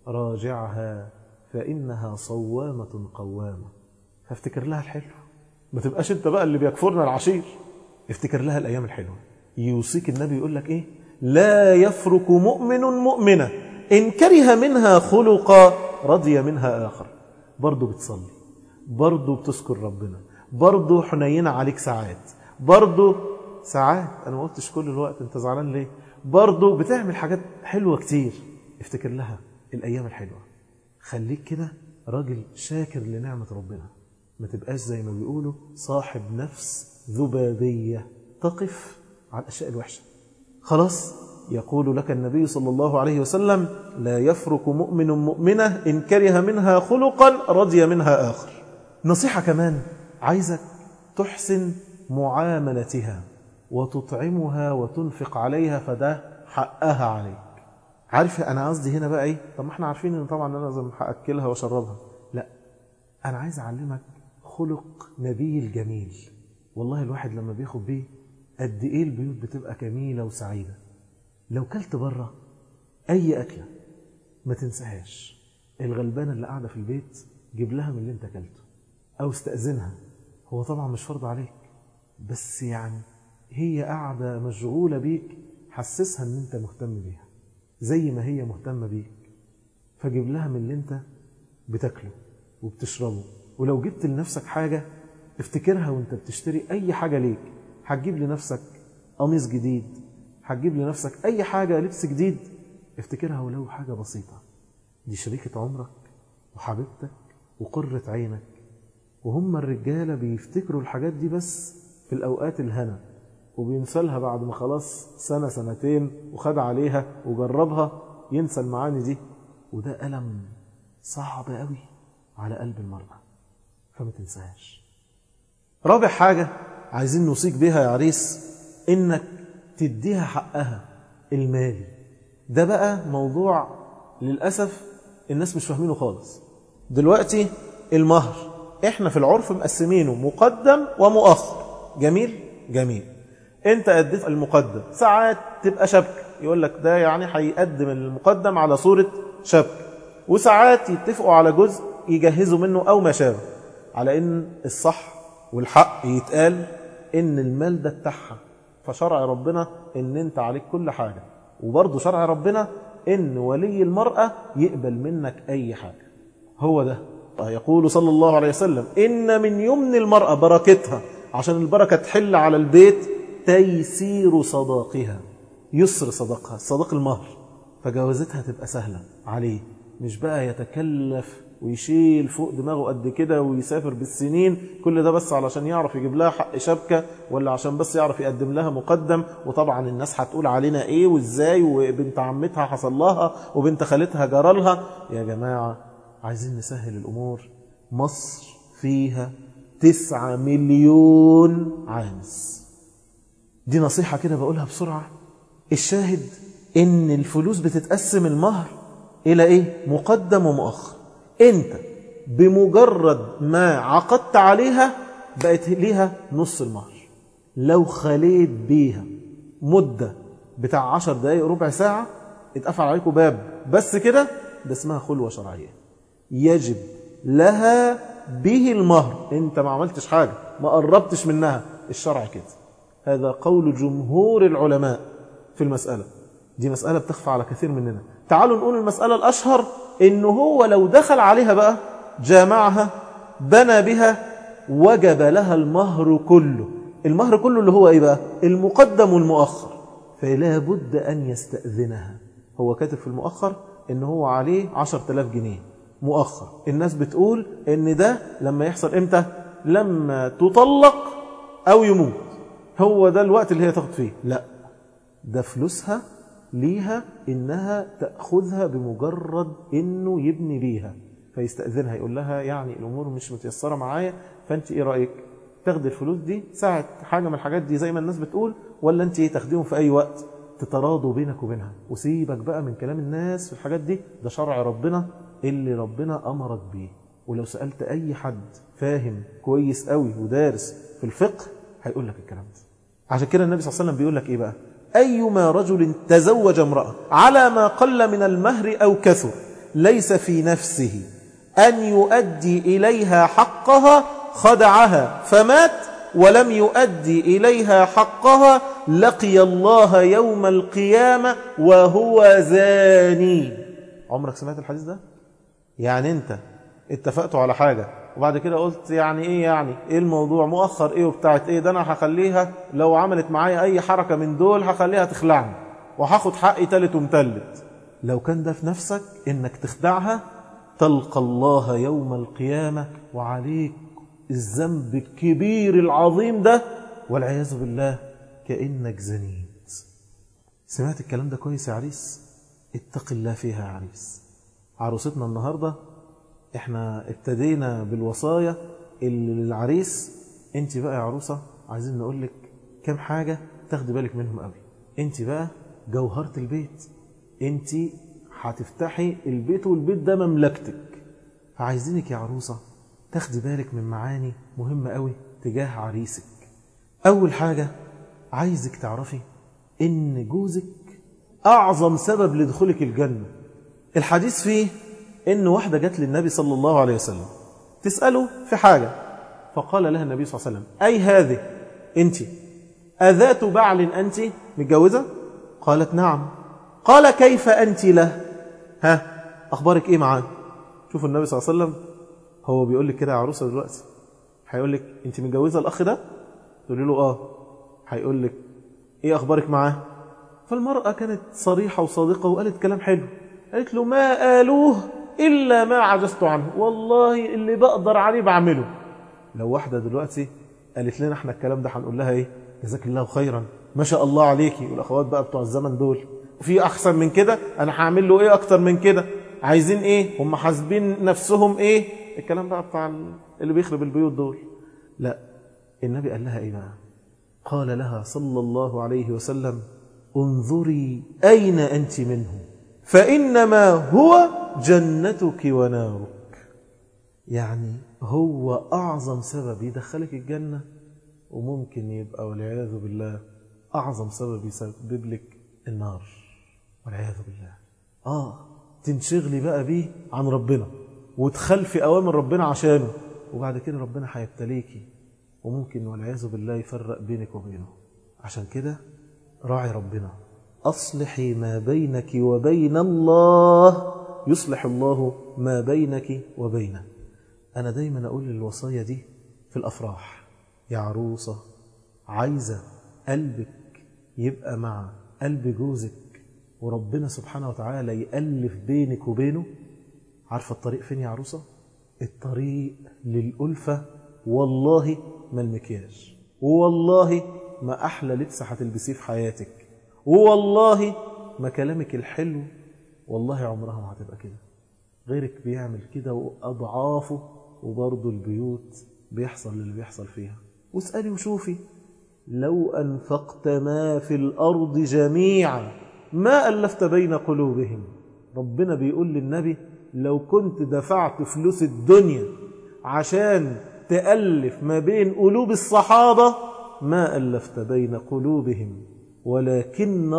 راجعها فإنها صوامة قوامة فافتكر لها الحلو ما تبقاش انت بقى اللي بيكفرنا العشير افتكر لها الأيام الحلوة يوصيك النبي يقول لك إيه لا يفرك مؤمن مؤمنة إن كره منها خلقا رضي منها آخر برضه بتصلي برضه بتذكر ربنا برضه حنينة عليك ساعات برضه ساعات أنا ما قلتش كل الوقت أنت زعلان ليه برضه بتعمل حاجات حلوة كتير افتكر لها الأيام الحلوة خليك كده راجل شاكر لنعمة ربنا ما تبقاش زي ما بيقولوا صاحب نفس ذبابية تقف على الأشياء الوحشة خلاص يقول لك النبي صلى الله عليه وسلم لا يفرك مؤمن مؤمنة إن كره منها خلقا رضي منها آخر نصيحة كمان عايزك تحسن معاملتها وتطعمها وتنفق عليها فده حقها عليك عارف انا قصدي هنا بقى ايه طب ما احنا عارفين ان طبعا انا لازم هاكلها واشربها لا انا عايز اعلمك خلق نبيل جميل والله الواحد لما بياخد بيه قد ايه البيوت بتبقى جميله وسعيده لو كلت بره اي اكله ما تنساهاش الغلبانه اللي قاعده في البيت جيب لها من اللي انت اكلته او استاذنها هو طبعا مش فرض عليك بس يعني هي قاعده مشغوله بيك حسسها ان انت مهتم بيها زي ما هي مهتمة بيك فجيب لها من اللي انت بتاكله وبتشربه ولو جبت لنفسك حاجة افتكرها وانت بتشتري اي حاجة ليك هتجيب لنفسك قميص جديد هتجيب لنفسك اي حاجة لبس جديد افتكرها ولو حاجة بسيطة دي شريكة عمرك وحبيبتك وقرة عينك وهم الرجالة بيفتكروا الحاجات دي بس في الأوقات الهنا وبينسلها بعد ما خلاص سنة سنتين وخد عليها وجربها ينسى المعاني دي وده ألم صعب قوي على قلب المرأة فما تنساهاش رابع حاجة عايزين نوصيك بها يا عريس إنك تديها حقها المالي ده بقى موضوع للأسف الناس مش فاهمينه خالص دلوقتي المهر احنا في العرف مقسمينه مقدم ومؤخر جميل جميل انت اديت المقدم ساعات تبقى شبكه يقول لك ده يعني هيقدم المقدم على صوره شبكه وساعات يتفقوا على جزء يجهزوا منه او ما شابه على ان الصح والحق يتقال ان المال ده بتاعها فشرع ربنا ان انت عليك كل حاجه وبرضه شرع ربنا ان ولي المراه يقبل منك اي حاجه هو ده يقول صلى الله عليه وسلم إن من يمن المرأة بركتها عشان البركة تحل على البيت تيسير صداقها يسر صداقها صداق المهر فجوازتها تبقى سهلة عليه مش بقى يتكلف ويشيل فوق دماغه قد كده ويسافر بالسنين كل ده بس علشان يعرف يجيب لها حق شبكة ولا عشان بس يعرف يقدم لها مقدم وطبعا الناس هتقول علينا ايه وازاي وبنت عمتها حصل لها وبنت خالتها جرالها يا جماعة عايزين نسهل الأمور مصر فيها تسعة مليون عانس دي نصيحة كده بقولها بسرعة الشاهد إن الفلوس بتتقسم المهر إلى إيه؟ مقدم ومؤخر أنت بمجرد ما عقدت عليها بقت ليها نص المهر لو خليت بيها مدة بتاع عشر دقايق ربع ساعة اتقفل عليكم باب بس كده ده اسمها خلوة شرعية يجب لها به المهر انت ما عملتش حاجة ما قربتش منها الشرع كده هذا قول جمهور العلماء في المسألة دي مسألة بتخفى على كثير مننا تعالوا نقول المسألة الأشهر إنه هو لو دخل عليها بقى جامعها بنى بها وجب لها المهر كله المهر كله اللي هو إيه بقى المقدم والمؤخر فلا بد أن يستأذنها هو كاتب في المؤخر إن هو عليه عشر تلاف جنيه مؤخر الناس بتقول ان ده لما يحصل امتى لما تطلق او يموت هو ده الوقت اللي هي تاخد فيه لا ده فلوسها ليها انها تاخذها بمجرد انه يبني بيها فيستاذنها يقول لها يعني الامور مش متيسره معايا فانت ايه رايك تاخدي الفلوس دي ساعه حاجه من الحاجات دي زي ما الناس بتقول ولا انت تاخديهم في اي وقت تتراضوا بينك وبينها وسيبك بقى من كلام الناس في الحاجات دي ده شرع ربنا اللي ربنا أمرك بيه ولو سألت أي حد فاهم كويس قوي ودارس في الفقه هيقول لك الكلام ده عشان كده النبي صلى الله عليه وسلم بيقول لك إيه بقى أيما رجل تزوج امرأة على ما قل من المهر أو كثر ليس في نفسه أن يؤدي إليها حقها خدعها فمات ولم يؤدي إليها حقها لقي الله يوم القيامة وهو زاني عمرك سمعت الحديث ده؟ يعني انت اتفقتوا على حاجة وبعد كده قلت يعني ايه يعني ايه الموضوع مؤخر ايه وبتاعت ايه ده انا هخليها لو عملت معايا اي حركة من دول هخليها تخلعني وهاخد حقي تالت ومتلت لو كان ده في نفسك انك تخدعها تلقى الله يوم القيامة وعليك الذنب الكبير العظيم ده والعياذ بالله كأنك زنيت سمعت الكلام ده كويس يا عريس اتق الله فيها يا عريس عروستنا النهاردة احنا ابتدينا بالوصايا اللي للعريس انت بقى يا عروسة عايزين نقول لك كام حاجة تاخدي بالك منهم قوي انت بقى جوهرة البيت انت هتفتحي البيت والبيت ده مملكتك فعايزينك يا عروسة تاخدي بالك من معاني مهمة قوي تجاه عريسك أول حاجة عايزك تعرفي إن جوزك أعظم سبب لدخولك الجنة الحديث فيه إن واحدة جت للنبي صلى الله عليه وسلم تسأله في حاجة فقال لها النبي صلى الله عليه وسلم أي هذه أنت أذات بعل أنت متجوزة قالت نعم قال كيف أنت له ها أخبارك إيه معاه شوف النبي صلى الله عليه وسلم هو بيقول لك كده يا عروسة دلوقتي هيقول لك أنت متجوزة الأخ ده تقولي له آه هيقول لك إيه أخبارك معاه فالمرأة كانت صريحة وصادقة وقالت كلام حلو قالت له ما قالوه إلا ما عجزت عنه والله اللي بقدر عليه بعمله لو واحدة دلوقتي قالت لنا احنا الكلام ده هنقول لها ايه جزاك الله خيرا ما شاء الله عليكي والأخوات بقى بتوع الزمن دول في أحسن من كده أنا هعمل له إيه أكتر من كده عايزين إيه هم حاسبين نفسهم إيه الكلام بقى بتاع اللي بيخرب البيوت دول لا النبي قال لها إيه بقى قال لها صلى الله عليه وسلم انظري أين أنت منه فإنما هو جنتك ونارك يعني هو أعظم سبب يدخلك الجنة وممكن يبقى والعياذ بالله أعظم سبب يسبب لك النار والعياذ بالله آه تنشغلي بقى بيه عن ربنا وتخلفي أوامر ربنا عشانه وبعد كده ربنا هيبتليكي وممكن والعياذ بالله يفرق بينك وبينه عشان كده راعي ربنا أصلحي ما بينك وبين الله يصلح الله ما بينك وبينه أنا دايما أقول الوصية دي في الأفراح يا عروسة عايزة قلبك يبقى مع قلب جوزك وربنا سبحانه وتعالى يألف بينك وبينه عارفة الطريق فين يا عروسة؟ الطريق للألفة والله ما المكياج والله ما أحلى لبس هتلبسيه في حياتك والله ما كلامك الحلو والله عمرها ما هتبقى كده غيرك بيعمل كده وأضعافه وبرضه البيوت بيحصل اللي بيحصل فيها واسألي وشوفي لو أنفقت ما في الأرض جميعا ما ألفت بين قلوبهم ربنا بيقول للنبي لو كنت دفعت فلوس الدنيا عشان تألف ما بين قلوب الصحابة ما ألفت بين قلوبهم ولكن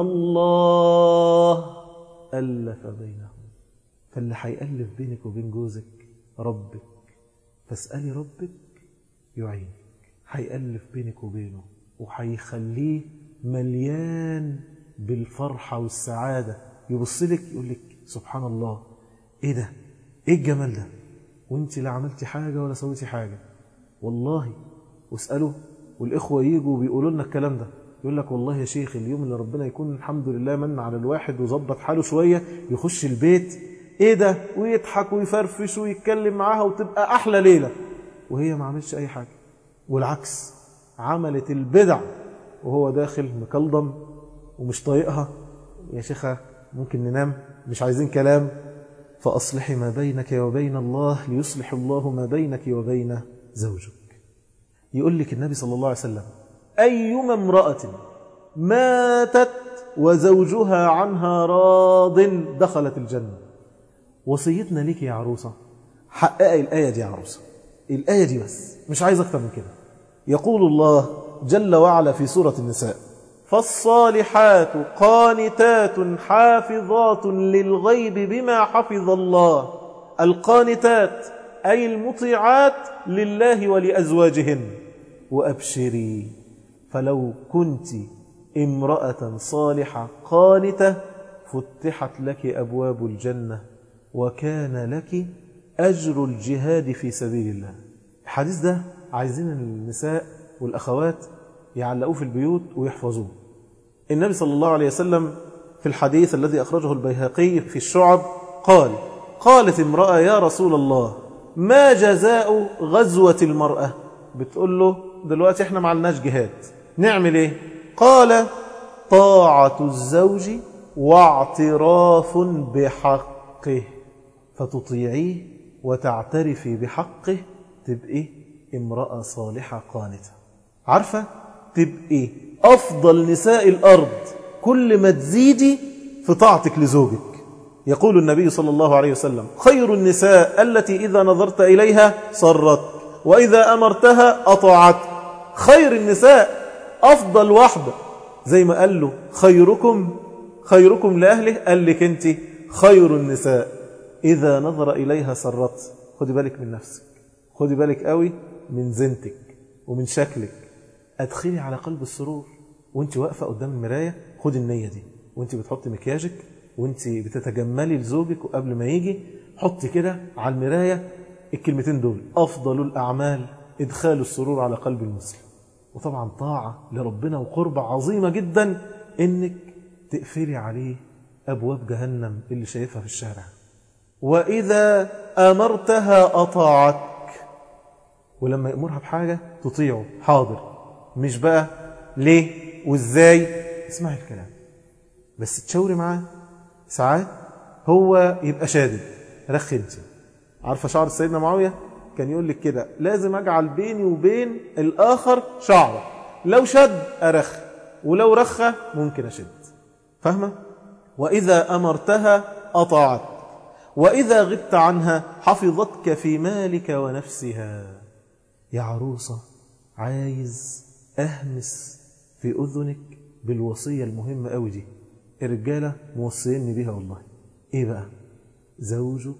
الله ألف بينهم فاللي هيألف بينك وبين جوزك ربك فاسألي ربك يعينك هيألف بينك وبينه وهيخليه مليان بالفرحة والسعادة يبص لك يقول لك سبحان الله ايه ده ايه الجمال ده وانت لا عملتي حاجة ولا سويتي حاجة والله واسألوا والإخوة يجوا بيقولوا لنا الكلام ده يقول لك والله يا شيخ اليوم اللي ربنا يكون الحمد لله من على الواحد وظبط حاله شوية يخش البيت ايه ده ويضحك ويفرفش ويتكلم معاها وتبقى أحلى ليلة وهي ما عملتش أي حاجة والعكس عملت البدع وهو داخل مكلضم ومش طايقها يا شيخة ممكن ننام مش عايزين كلام فأصلحي ما بينك وبين الله ليصلح الله ما بينك وبين زوجك يقول لك النبي صلى الله عليه وسلم أيما امرأة ماتت وزوجها عنها راض دخلت الجنة وصيتنا ليك يا عروسة حققي الآية دي يا عروسة الآية دي بس مش عايز أكتر من كده يقول الله جل وعلا في سورة النساء فالصالحات قانتات حافظات للغيب بما حفظ الله القانتات أي المطيعات لله ولأزواجهن وأبشري فلو كنت امرأة صالحة قانتة فتحت لك أبواب الجنة وكان لك أجر الجهاد في سبيل الله الحديث ده عايزين النساء والأخوات يعلقوه في البيوت ويحفظوه النبي صلى الله عليه وسلم في الحديث الذي أخرجه البيهقي في الشعب قال قالت امرأة يا رسول الله ما جزاء غزوة المرأة بتقول له دلوقتي احنا معلناش جهاد نعمل ايه قال طاعة الزوج واعتراف بحقه فتطيعيه وتعترفي بحقه تبقي امرأة صالحة قانتة عارفة تبقي أفضل نساء الأرض كل ما تزيدي في طاعتك لزوجك يقول النبي صلى الله عليه وسلم خير النساء التي إذا نظرت إليها صرت وإذا أمرتها أطاعت خير النساء أفضل واحدة زي ما قال له خيركم خيركم لأهله قال لك أنت خير النساء إذا نظر إليها سرت خدي بالك من نفسك خدي بالك قوي من زينتك ومن شكلك أدخلي على قلب السرور وانت واقفة قدام المراية خدي النية دي وانت بتحطي مكياجك وانت بتتجملي لزوجك وقبل ما يجي حطي كده على المراية الكلمتين دول أفضل الأعمال إدخال السرور على قلب المسلم وطبعا طاعة لربنا وقربة عظيمة جدا إنك تقفلي عليه أبواب جهنم اللي شايفها في الشارع وإذا أمرتها أطاعك ولما يأمرها بحاجة تطيعه حاضر مش بقى ليه وازاي اسمعي الكلام بس تشاوري معاه ساعات هو يبقى شادد رخي انت عارفه شعر سيدنا معاويه كان يقول لك كده لازم اجعل بيني وبين الاخر شعره لو شد ارخ ولو رخى ممكن اشد فاهمه واذا امرتها اطاعت واذا غبت عنها حفظتك في مالك ونفسها يا عروسه عايز اهمس في اذنك بالوصيه المهمه قوي دي الرجاله موصيني بيها والله ايه بقى زوجك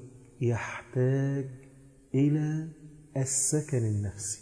يحتاج الى السكن النفسي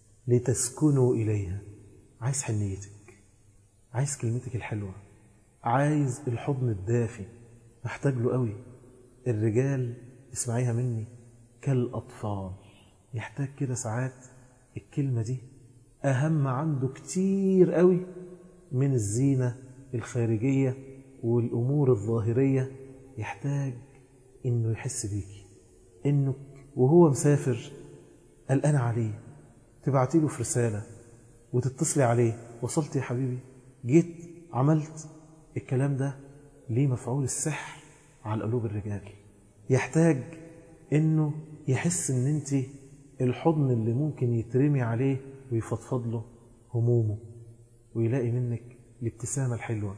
لتسكنوا اليها عايز حنيتك عايز كلمتك الحلوه عايز الحضن الدافي محتاج له قوي الرجال اسمعيها مني كالاطفال يحتاج كده ساعات الكلمه دي اهم عنده كتير قوي من الزينه الخارجيه والامور الظاهريه يحتاج انه يحس بيكي انك وهو مسافر قلقان عليه تبعتي له في رساله وتتصلي عليه وصلت يا حبيبي جيت عملت الكلام ده ليه مفعول السحر على قلوب الرجال يحتاج انه يحس ان انت الحضن اللي ممكن يترمي عليه ويفضفض له همومه ويلاقي منك الابتسامه الحلوه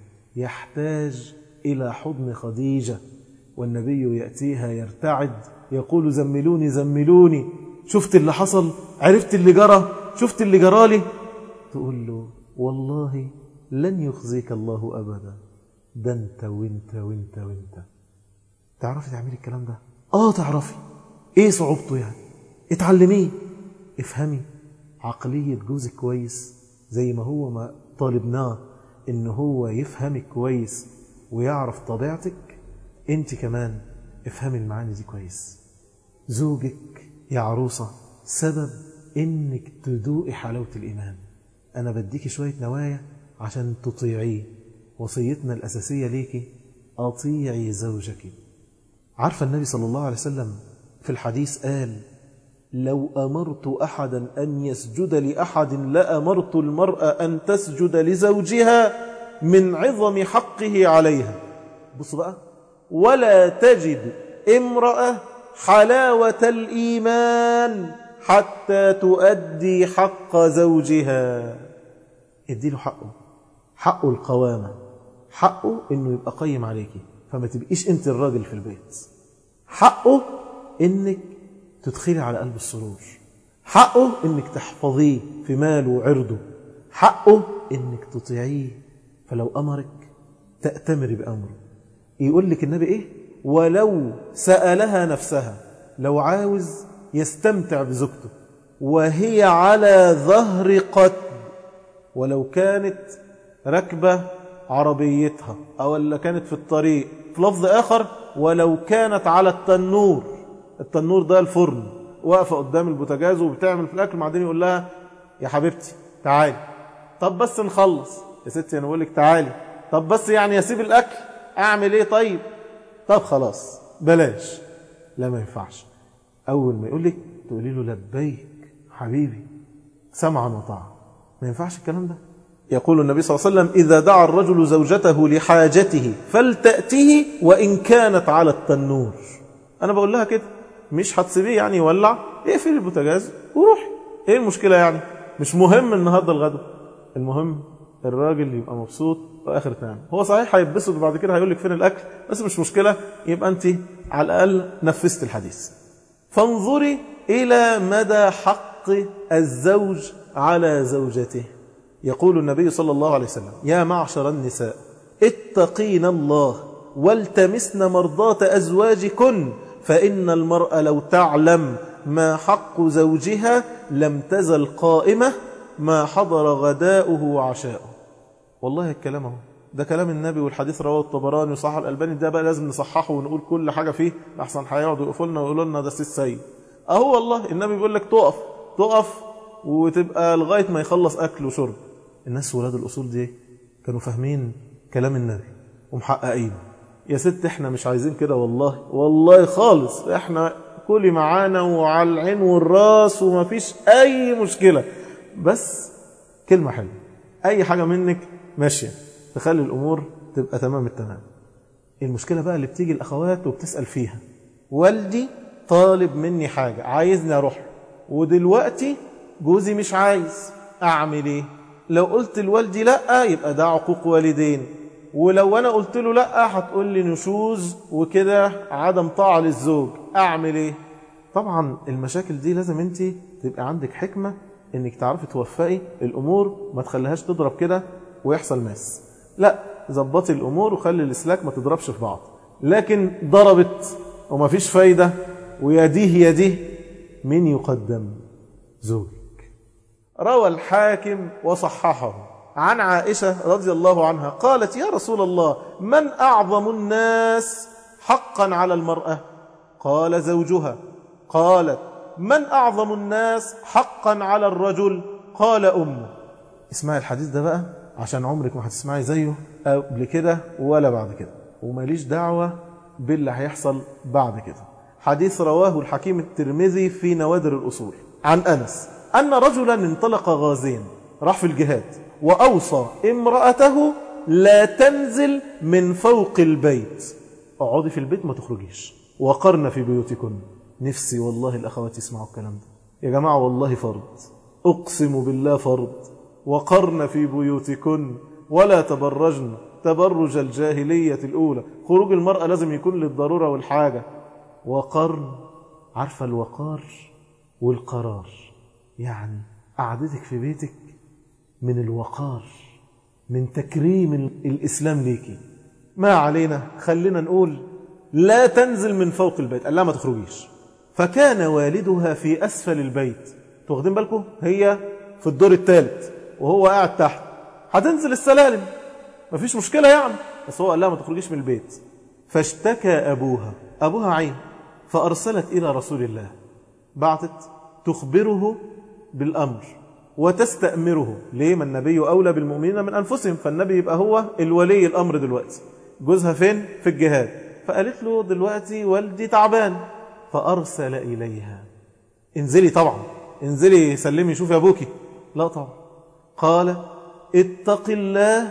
يحتاج الى حضن خديجه والنبي ياتيها يرتعد يقول زملوني زملوني شفت اللي حصل عرفت اللي جرى شفت اللي جرالي تقول له والله لن يخزيك الله ابدا ده انت وانت وانت وانت تعرفي تعملي الكلام ده اه تعرفي ايه صعوبته يعني اتعلميه افهمي عقلية جوزك كويس زي ما هو ما طالبناه ان هو يفهمك كويس ويعرف طبيعتك انت كمان افهمي المعاني دي كويس زوجك يا عروسة سبب انك تذوقي حلاوة الايمان انا بديكي شوية نوايا عشان تطيعيه وصيتنا الاساسية ليكي اطيعي زوجك عارفة النبي صلى الله عليه وسلم في الحديث قال لو أمرت أحدا أن يسجد لأحد لأمرت المرأة أن تسجد لزوجها من عظم حقه عليها بص بقى ولا تجد امرأة حلاوة الإيمان حتى تؤدي حق زوجها ادي له حقه حقه القوامة حقه انه يبقى قيم عليكي فما تبقيش انت الراجل في البيت حقه انك تدخلي على قلب السرور حقه انك تحفظيه في ماله وعرضه حقه انك تطيعيه فلو امرك تأتمري بأمره يقول لك النبي ايه ولو سألها نفسها لو عاوز يستمتع بزوجته وهي على ظهر قتل ولو كانت راكبة عربيتها أو اللي كانت في الطريق في لفظ آخر ولو كانت على التنور التنور ده الفرن واقفة قدام البوتاجاز وبتعمل في الأكل بعدين يقول لها يا حبيبتي تعالي طب بس نخلص يا ستي أنا بقول لك تعالي طب بس يعني يسيب الأكل أعمل إيه طيب طب خلاص بلاش لا ما ينفعش أول ما يقول لك تقولي له لبيك حبيبي سمعا وطاعة ما ينفعش الكلام ده يقول النبي صلى الله عليه وسلم إذا دعا الرجل زوجته لحاجته فلتأته وإن كانت على التنور أنا بقول لها كده مش هتسيبيه يعني يولع اقفل البوتاجاز وروحي ايه المشكلة يعني مش مهم النهاردة الغدا المهم الراجل يبقى مبسوط واخر نعمة هو صحيح هيتبسط بعد كده هيقول لك فين الاكل بس مش مشكلة يبقى انت على الاقل نفذت الحديث فانظري الى مدى حق الزوج على زوجته يقول النبي صلى الله عليه وسلم يا معشر النساء اتقين الله والتمسن مرضات أزواجكن فإن المرأة لو تعلم ما حق زوجها لم تزل قائمة ما حضر غداؤه وعشاؤه والله الكلام اهو ده كلام النبي والحديث رواه الطبراني وصحح الألباني ده بقى لازم نصححه ونقول كل حاجة فيه أحسن هيقعدوا يقفوا لنا ويقولوا لنا ده سيد سيد أهو والله النبي بيقول لك تقف تقف وتبقى لغاية ما يخلص أكل وشرب الناس ولاد الأصول دي كانوا فاهمين كلام النبي ومحققين يا ست احنا مش عايزين كده والله والله خالص احنا كلي معانا وعلى العين والراس وما فيش اي مشكلة بس كلمة حلوة أي حاجة منك ماشية تخلي الأمور تبقى تمام التمام المشكلة بقى اللي بتيجي الأخوات وبتسأل فيها والدي طالب مني حاجة عايزني أروح ودلوقتي جوزي مش عايز أعمل إيه لو قلت لوالدي لأ يبقى ده عقوق والدين ولو أنا قلت له لأ هتقول لي نشوز وكده عدم طاعة للزوج أعمل إيه طبعا المشاكل دي لازم أنت تبقى عندك حكمة انك تعرفي توفقي الامور ما تخليهاش تضرب كده ويحصل ماس لا ظبطي الامور وخلي الاسلاك ما تضربش في بعض لكن ضربت وما فيش فايدة ويديه يديه مين يقدم زوجك روى الحاكم وصححه عن عائشة رضي الله عنها قالت يا رسول الله من أعظم الناس حقا على المرأة قال زوجها قالت من أعظم الناس حقا على الرجل قال أمه اسمعي الحديث ده بقى عشان عمرك ما هتسمعي زيه قبل كده ولا بعد كده وماليش دعوة باللي هيحصل بعد كده حديث رواه الحكيم الترمذي في نوادر الأصول عن أنس أن رجلا انطلق غازيا راح في الجهاد وأوصى امرأته لا تنزل من فوق البيت اقعدي في البيت ما تخرجيش وقرن في بيوتكن نفسي والله الأخوات يسمعوا الكلام ده يا جماعة والله فرض أقسم بالله فرض وقرن في بيوتكن ولا تبرجن تبرج الجاهلية الأولى خروج المرأة لازم يكون للضرورة والحاجة وقرن عارفة الوقار والقرار يعني قعدتك في بيتك من الوقار من تكريم الإسلام ليكي ما علينا خلينا نقول لا تنزل من فوق البيت قال لا ما تخرجيش فكان والدها في أسفل البيت واخدين بالكم هي في الدور الثالث وهو قاعد تحت هتنزل السلالم مفيش مشكلة يعني بس هو قال لها ما تخرجيش من البيت فاشتكى أبوها أبوها عين فأرسلت إلى رسول الله بعثت تخبره بالأمر وتستأمره ليه ما النبي أولى بالمؤمنين من أنفسهم فالنبي يبقى هو الولي الأمر دلوقتي جوزها فين في الجهاد فقالت له دلوقتي والدي تعبان فأرسل إليها انزلي طبعا انزلي سلمي شوفي أبوكي لا طبعا قال اتق الله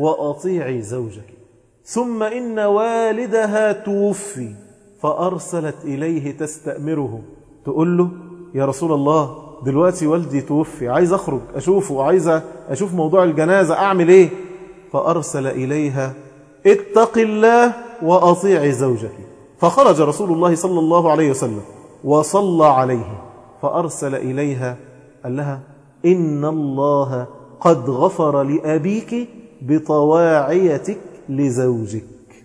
وأطيعي زوجك ثم إن والدها توفي فأرسلت إليه تستأمره تقول له يا رسول الله دلوقتي والدي توفي عايز أخرج أشوفه عايز أشوف موضوع الجنازة أعمل إيه فأرسل إليها اتق الله وأطيعي زوجك فخرج رسول الله صلى الله عليه وسلم وصلى عليه فأرسل إليها قال لها إن الله قد غفر لأبيك بطواعيتك لزوجك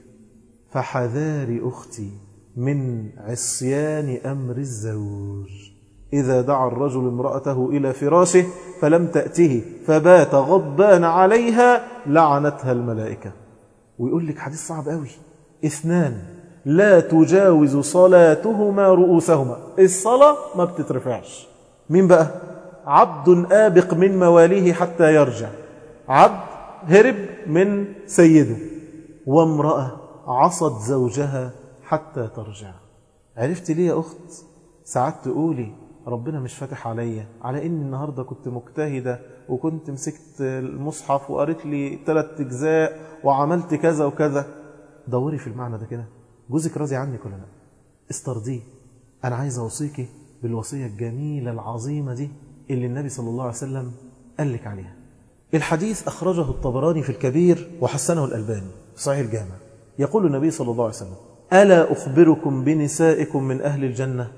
فحذار أختي من عصيان أمر الزوج إذا دعا الرجل امرأته إلى فراشه فلم تأته فبات غضبان عليها لعنتها الملائكة ويقول لك حديث صعب قوي اثنان لا تجاوز صلاتهما رؤوسهما الصلاة ما بتترفعش مين بقى عبد آبق من مواليه حتى يرجع عبد هرب من سيده وامرأة عصت زوجها حتى ترجع عرفت ليه يا أخت ساعات تقولي ربنا مش فاتح عليا على إني النهاردة كنت مجتهدة وكنت مسكت المصحف وقريت لي ثلاث أجزاء وعملت كذا وكذا دوري في المعنى ده كده جوزك راضي عنك ولا لا استرضيه أنا عايز أوصيكي بالوصية الجميلة العظيمة دي اللي النبي صلى الله عليه وسلم قال لك عليها الحديث أخرجه الطبراني في الكبير وحسنه الألباني في صحيح الجامع يقول النبي صلى الله عليه وسلم ألا أخبركم بنسائكم من أهل الجنة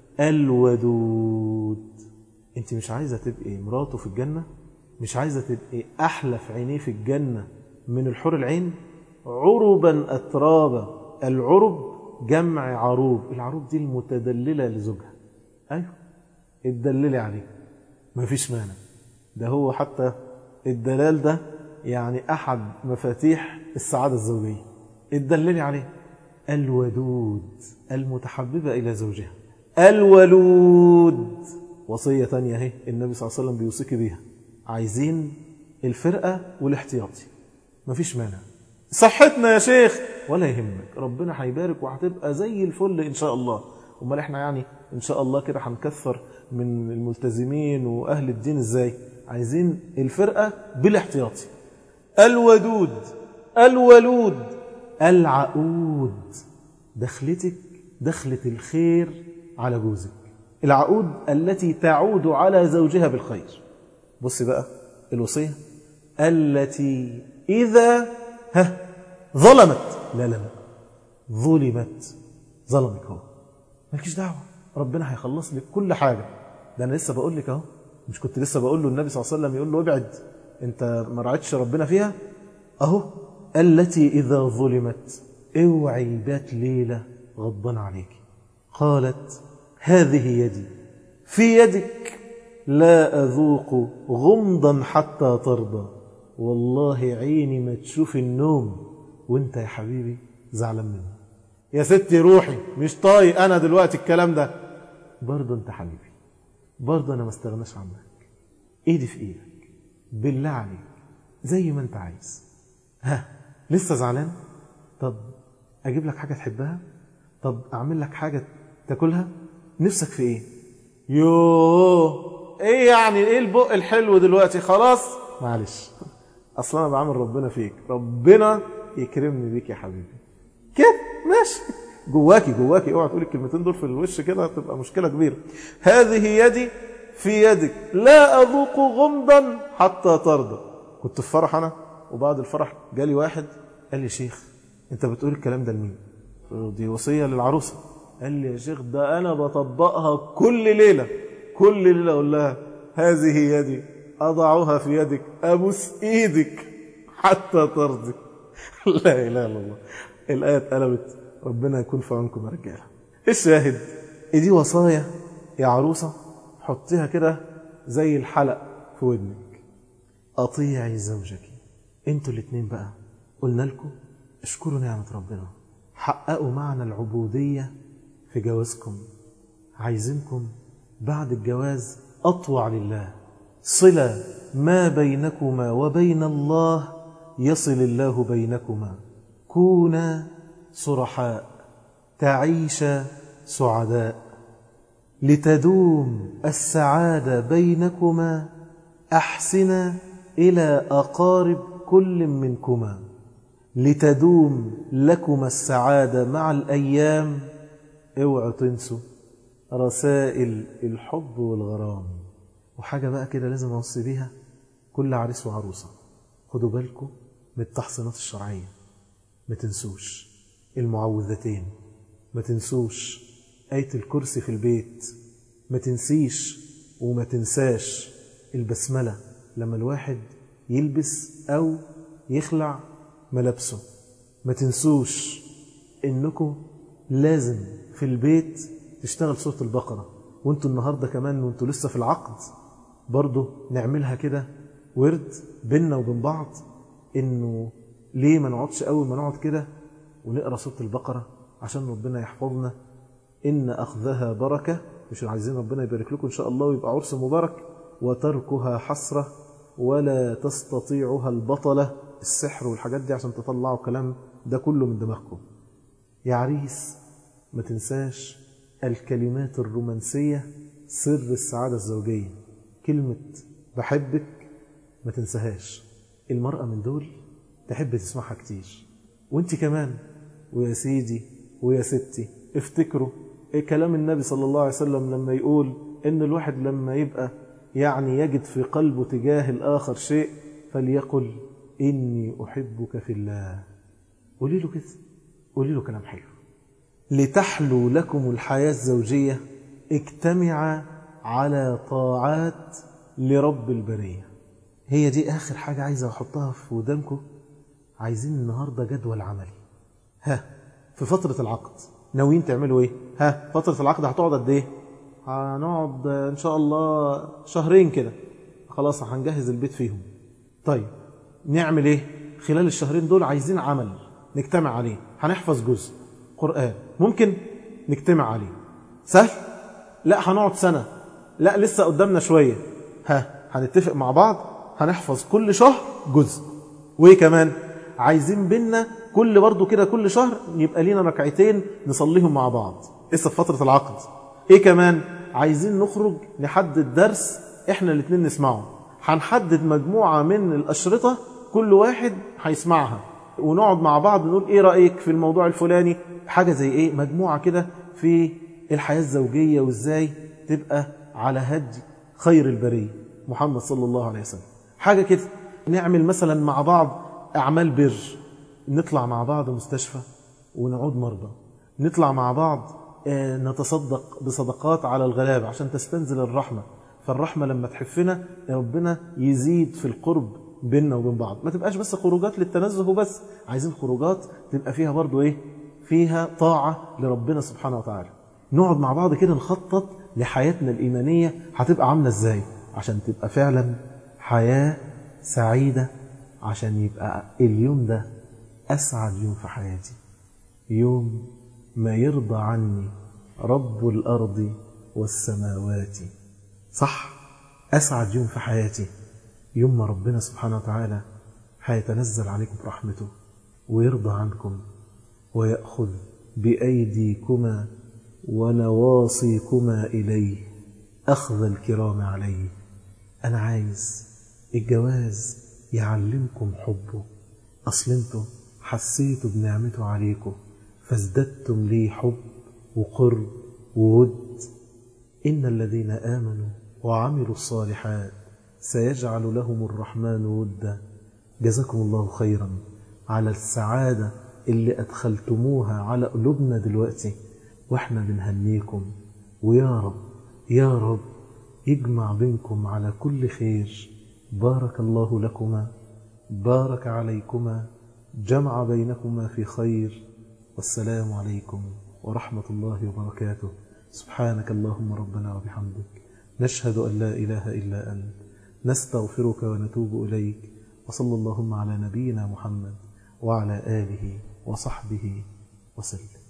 الودود أنت مش عايزة تبقي مراته في الجنة مش عايزة تبقي أحلى في عينيه في الجنة من الحور العين عربا أترابا العرب جمع عروب العروب دي المتدللة لزوجها أيوه اتدللي عليه مفيش مانع ده هو حتى الدلال ده يعني أحد مفاتيح السعادة الزوجية اتدللي عليه الودود المتحببة إلى زوجها الولود وصية تانية اهي النبي صلى الله عليه وسلم بيوصيك بيها عايزين الفرقة والاحتياطي مفيش مانع صحتنا يا شيخ ولا يهمك ربنا هيبارك وهتبقى زي الفل إن شاء الله امال احنا يعني إن شاء الله كده هنكثر من الملتزمين وأهل الدين إزاي عايزين الفرقة بالاحتياطي الودود الولود العقود دخلتك دخلة الخير على جوزك العقود التي تعود على زوجها بالخير بص بقى الوصية التي إذا ها ظلمت لا لا لا ظلمت ظلمك هو مالكيش دعوة ربنا هيخلص لك كل حاجة ده أنا لسه بقول لك أهو مش كنت لسه بقول له النبي صلى الله عليه وسلم يقول له ابعد أنت ما رعيتش ربنا فيها أهو التي إذا ظلمت اوعي بات ليلة غضبان عليك قالت هذه يدي في يدك لا أذوق غمضا حتى ترضى والله عيني ما تشوف النوم وانت يا حبيبي زعلان منه يا ستي روحي مش طايق انا دلوقتي الكلام ده برضه انت حبيبي برضه انا ما استغناش عنك ايدي في ايدك بالله عليك زي ما انت عايز ها لسه زعلان طب اجيب لك حاجه تحبها طب اعمل لك حاجه تاكلها نفسك في ايه يوه ايه يعني ايه البق الحلو دلوقتي خلاص معلش اصلا انا بعمل ربنا فيك ربنا يكرمني بيك يا حبيبي كده ماشي جواكي جواكي اوعى تقولي الكلمتين دول في الوش كده هتبقى مشكله كبيره هذه يدي في يدك لا اذوق غمضا حتى ترضى كنت في فرح انا وبعد الفرح جالي واحد قال لي شيخ انت بتقول الكلام ده لمين دي وصيه للعروسه قال لي يا شيخ ده انا بطبقها كل ليله كل ليله اقول لها هذه يدي اضعها في يدك ابوس ايدك حتى ترضي لا اله الا الله الايه اتقلبت ربنا يكون في عونكم يا رجاله الشاهد دي وصايا يا عروسه حطيها كده زي الحلق في ودنك اطيعي زوجك انتوا الاثنين بقى قلنا لكم اشكروا نعمه ربنا حققوا معنى العبوديه في جوازكم عايزينكم بعد الجواز اطوع لله صله ما بينكما وبين الله يصل الله بينكما كونا صرحاء تعيش سعداء لتدوم السعادة بينكما أحسن إلى أقارب كل منكما لتدوم لكما السعادة مع الأيام اوعوا تنسوا رسائل الحب والغرام وحاجة بقى كده لازم أوصي بيها كل عريس وعروسة خدوا بالكم من التحصينات الشرعية ما تنسوش المعوذتين ما تنسوش آية الكرسي في البيت ما تنسيش وما تنساش البسملة لما الواحد يلبس أو يخلع ملابسه ما تنسوش إنكم لازم في البيت تشتغل سورة البقرة وانتوا النهاردة كمان وانتوا لسه في العقد برضه نعملها كده ورد بيننا وبين بعض انه ليه ما نقعدش اول ما نقعد كده ونقرا سوره البقره عشان ربنا يحفظنا ان اخذها بركه مش عايزين ربنا يبارك لكم ان شاء الله ويبقى عرس مبارك وتركها حسره ولا تستطيعها البطله السحر والحاجات دي عشان تطلعوا كلام ده كله من دماغكم يا عريس ما تنساش الكلمات الرومانسيه سر السعاده الزوجيه كلمه بحبك ما تنساهاش المرأة من دول تحب تسمعها كتير وانت كمان ويا سيدي ويا ستي افتكروا ايه كلام النبي صلى الله عليه وسلم لما يقول ان الواحد لما يبقى يعني يجد في قلبه تجاه الآخر شيء فليقل إني أحبك في الله قولي له كده قولي له كلام حلو لتحلو لكم الحياة الزوجية اجتمع على طاعات لرب البريه هي دي آخر حاجة عايزة أحطها في ودانكم عايزين النهاردة جدول عملي ها في فترة العقد ناويين تعملوا إيه ها فترة العقد هتقعد قد إيه هنقعد إن شاء الله شهرين كده خلاص هنجهز البيت فيهم طيب نعمل إيه خلال الشهرين دول عايزين عمل نجتمع عليه هنحفظ جزء قرآن ممكن نجتمع عليه سهل لا هنقعد سنة لا لسه قدامنا شوية ها هنتفق مع بعض هنحفظ كل شهر جزء وايه كمان عايزين بينا كل برضه كده كل شهر يبقى لينا ركعتين نصليهم مع بعض لسه في فتره العقد ايه كمان عايزين نخرج نحدد درس احنا الاثنين نسمعه هنحدد مجموعة من الأشرطة كل واحد هيسمعها ونقعد مع بعض نقول ايه رأيك في الموضوع الفلاني حاجة زي ايه مجموعة كده في الحياة الزوجية وازاي تبقى على هدي خير البرية محمد صلى الله عليه وسلم حاجة كده نعمل مثلا مع بعض أعمال بر نطلع مع بعض مستشفى ونعود مرضى نطلع مع بعض نتصدق بصدقات على الغلاب عشان تستنزل الرحمة فالرحمة لما تحفنا ربنا يزيد في القرب بيننا وبين بعض ما تبقاش بس خروجات للتنزه وبس عايزين خروجات تبقى فيها برضو ايه فيها طاعة لربنا سبحانه وتعالى نقعد مع بعض كده نخطط لحياتنا الإيمانية هتبقى عاملة ازاي عشان تبقى فعلا حياة سعيدة عشان يبقى اليوم ده أسعد يوم في حياتي يوم ما يرضى عني رب الأرض والسماوات صح أسعد يوم في حياتي يوم ما ربنا سبحانه وتعالى هيتنزل عليكم برحمته ويرضى عنكم ويأخذ بأيديكما ونواصيكما إليه أخذ الكرام عليه أنا عايز الجواز يعلمكم حبه أصل انتم حسيتوا بنعمته عليكم فازددتم لي حب وقرب وود إن الذين آمنوا وعملوا الصالحات سيجعل لهم الرحمن ودا جزاكم الله خيرا على السعادة اللي أدخلتموها على قلوبنا دلوقتي وإحنا بنهنيكم ويا رب يا رب يجمع بينكم على كل خير بارك الله لكما بارك عليكما جمع بينكما في خير والسلام عليكم ورحمة الله وبركاته سبحانك اللهم ربنا وبحمدك نشهد أن لا إله إلا أنت نستغفرك ونتوب إليك وصلى اللهم على نبينا محمد وعلى آله وصحبه وسلم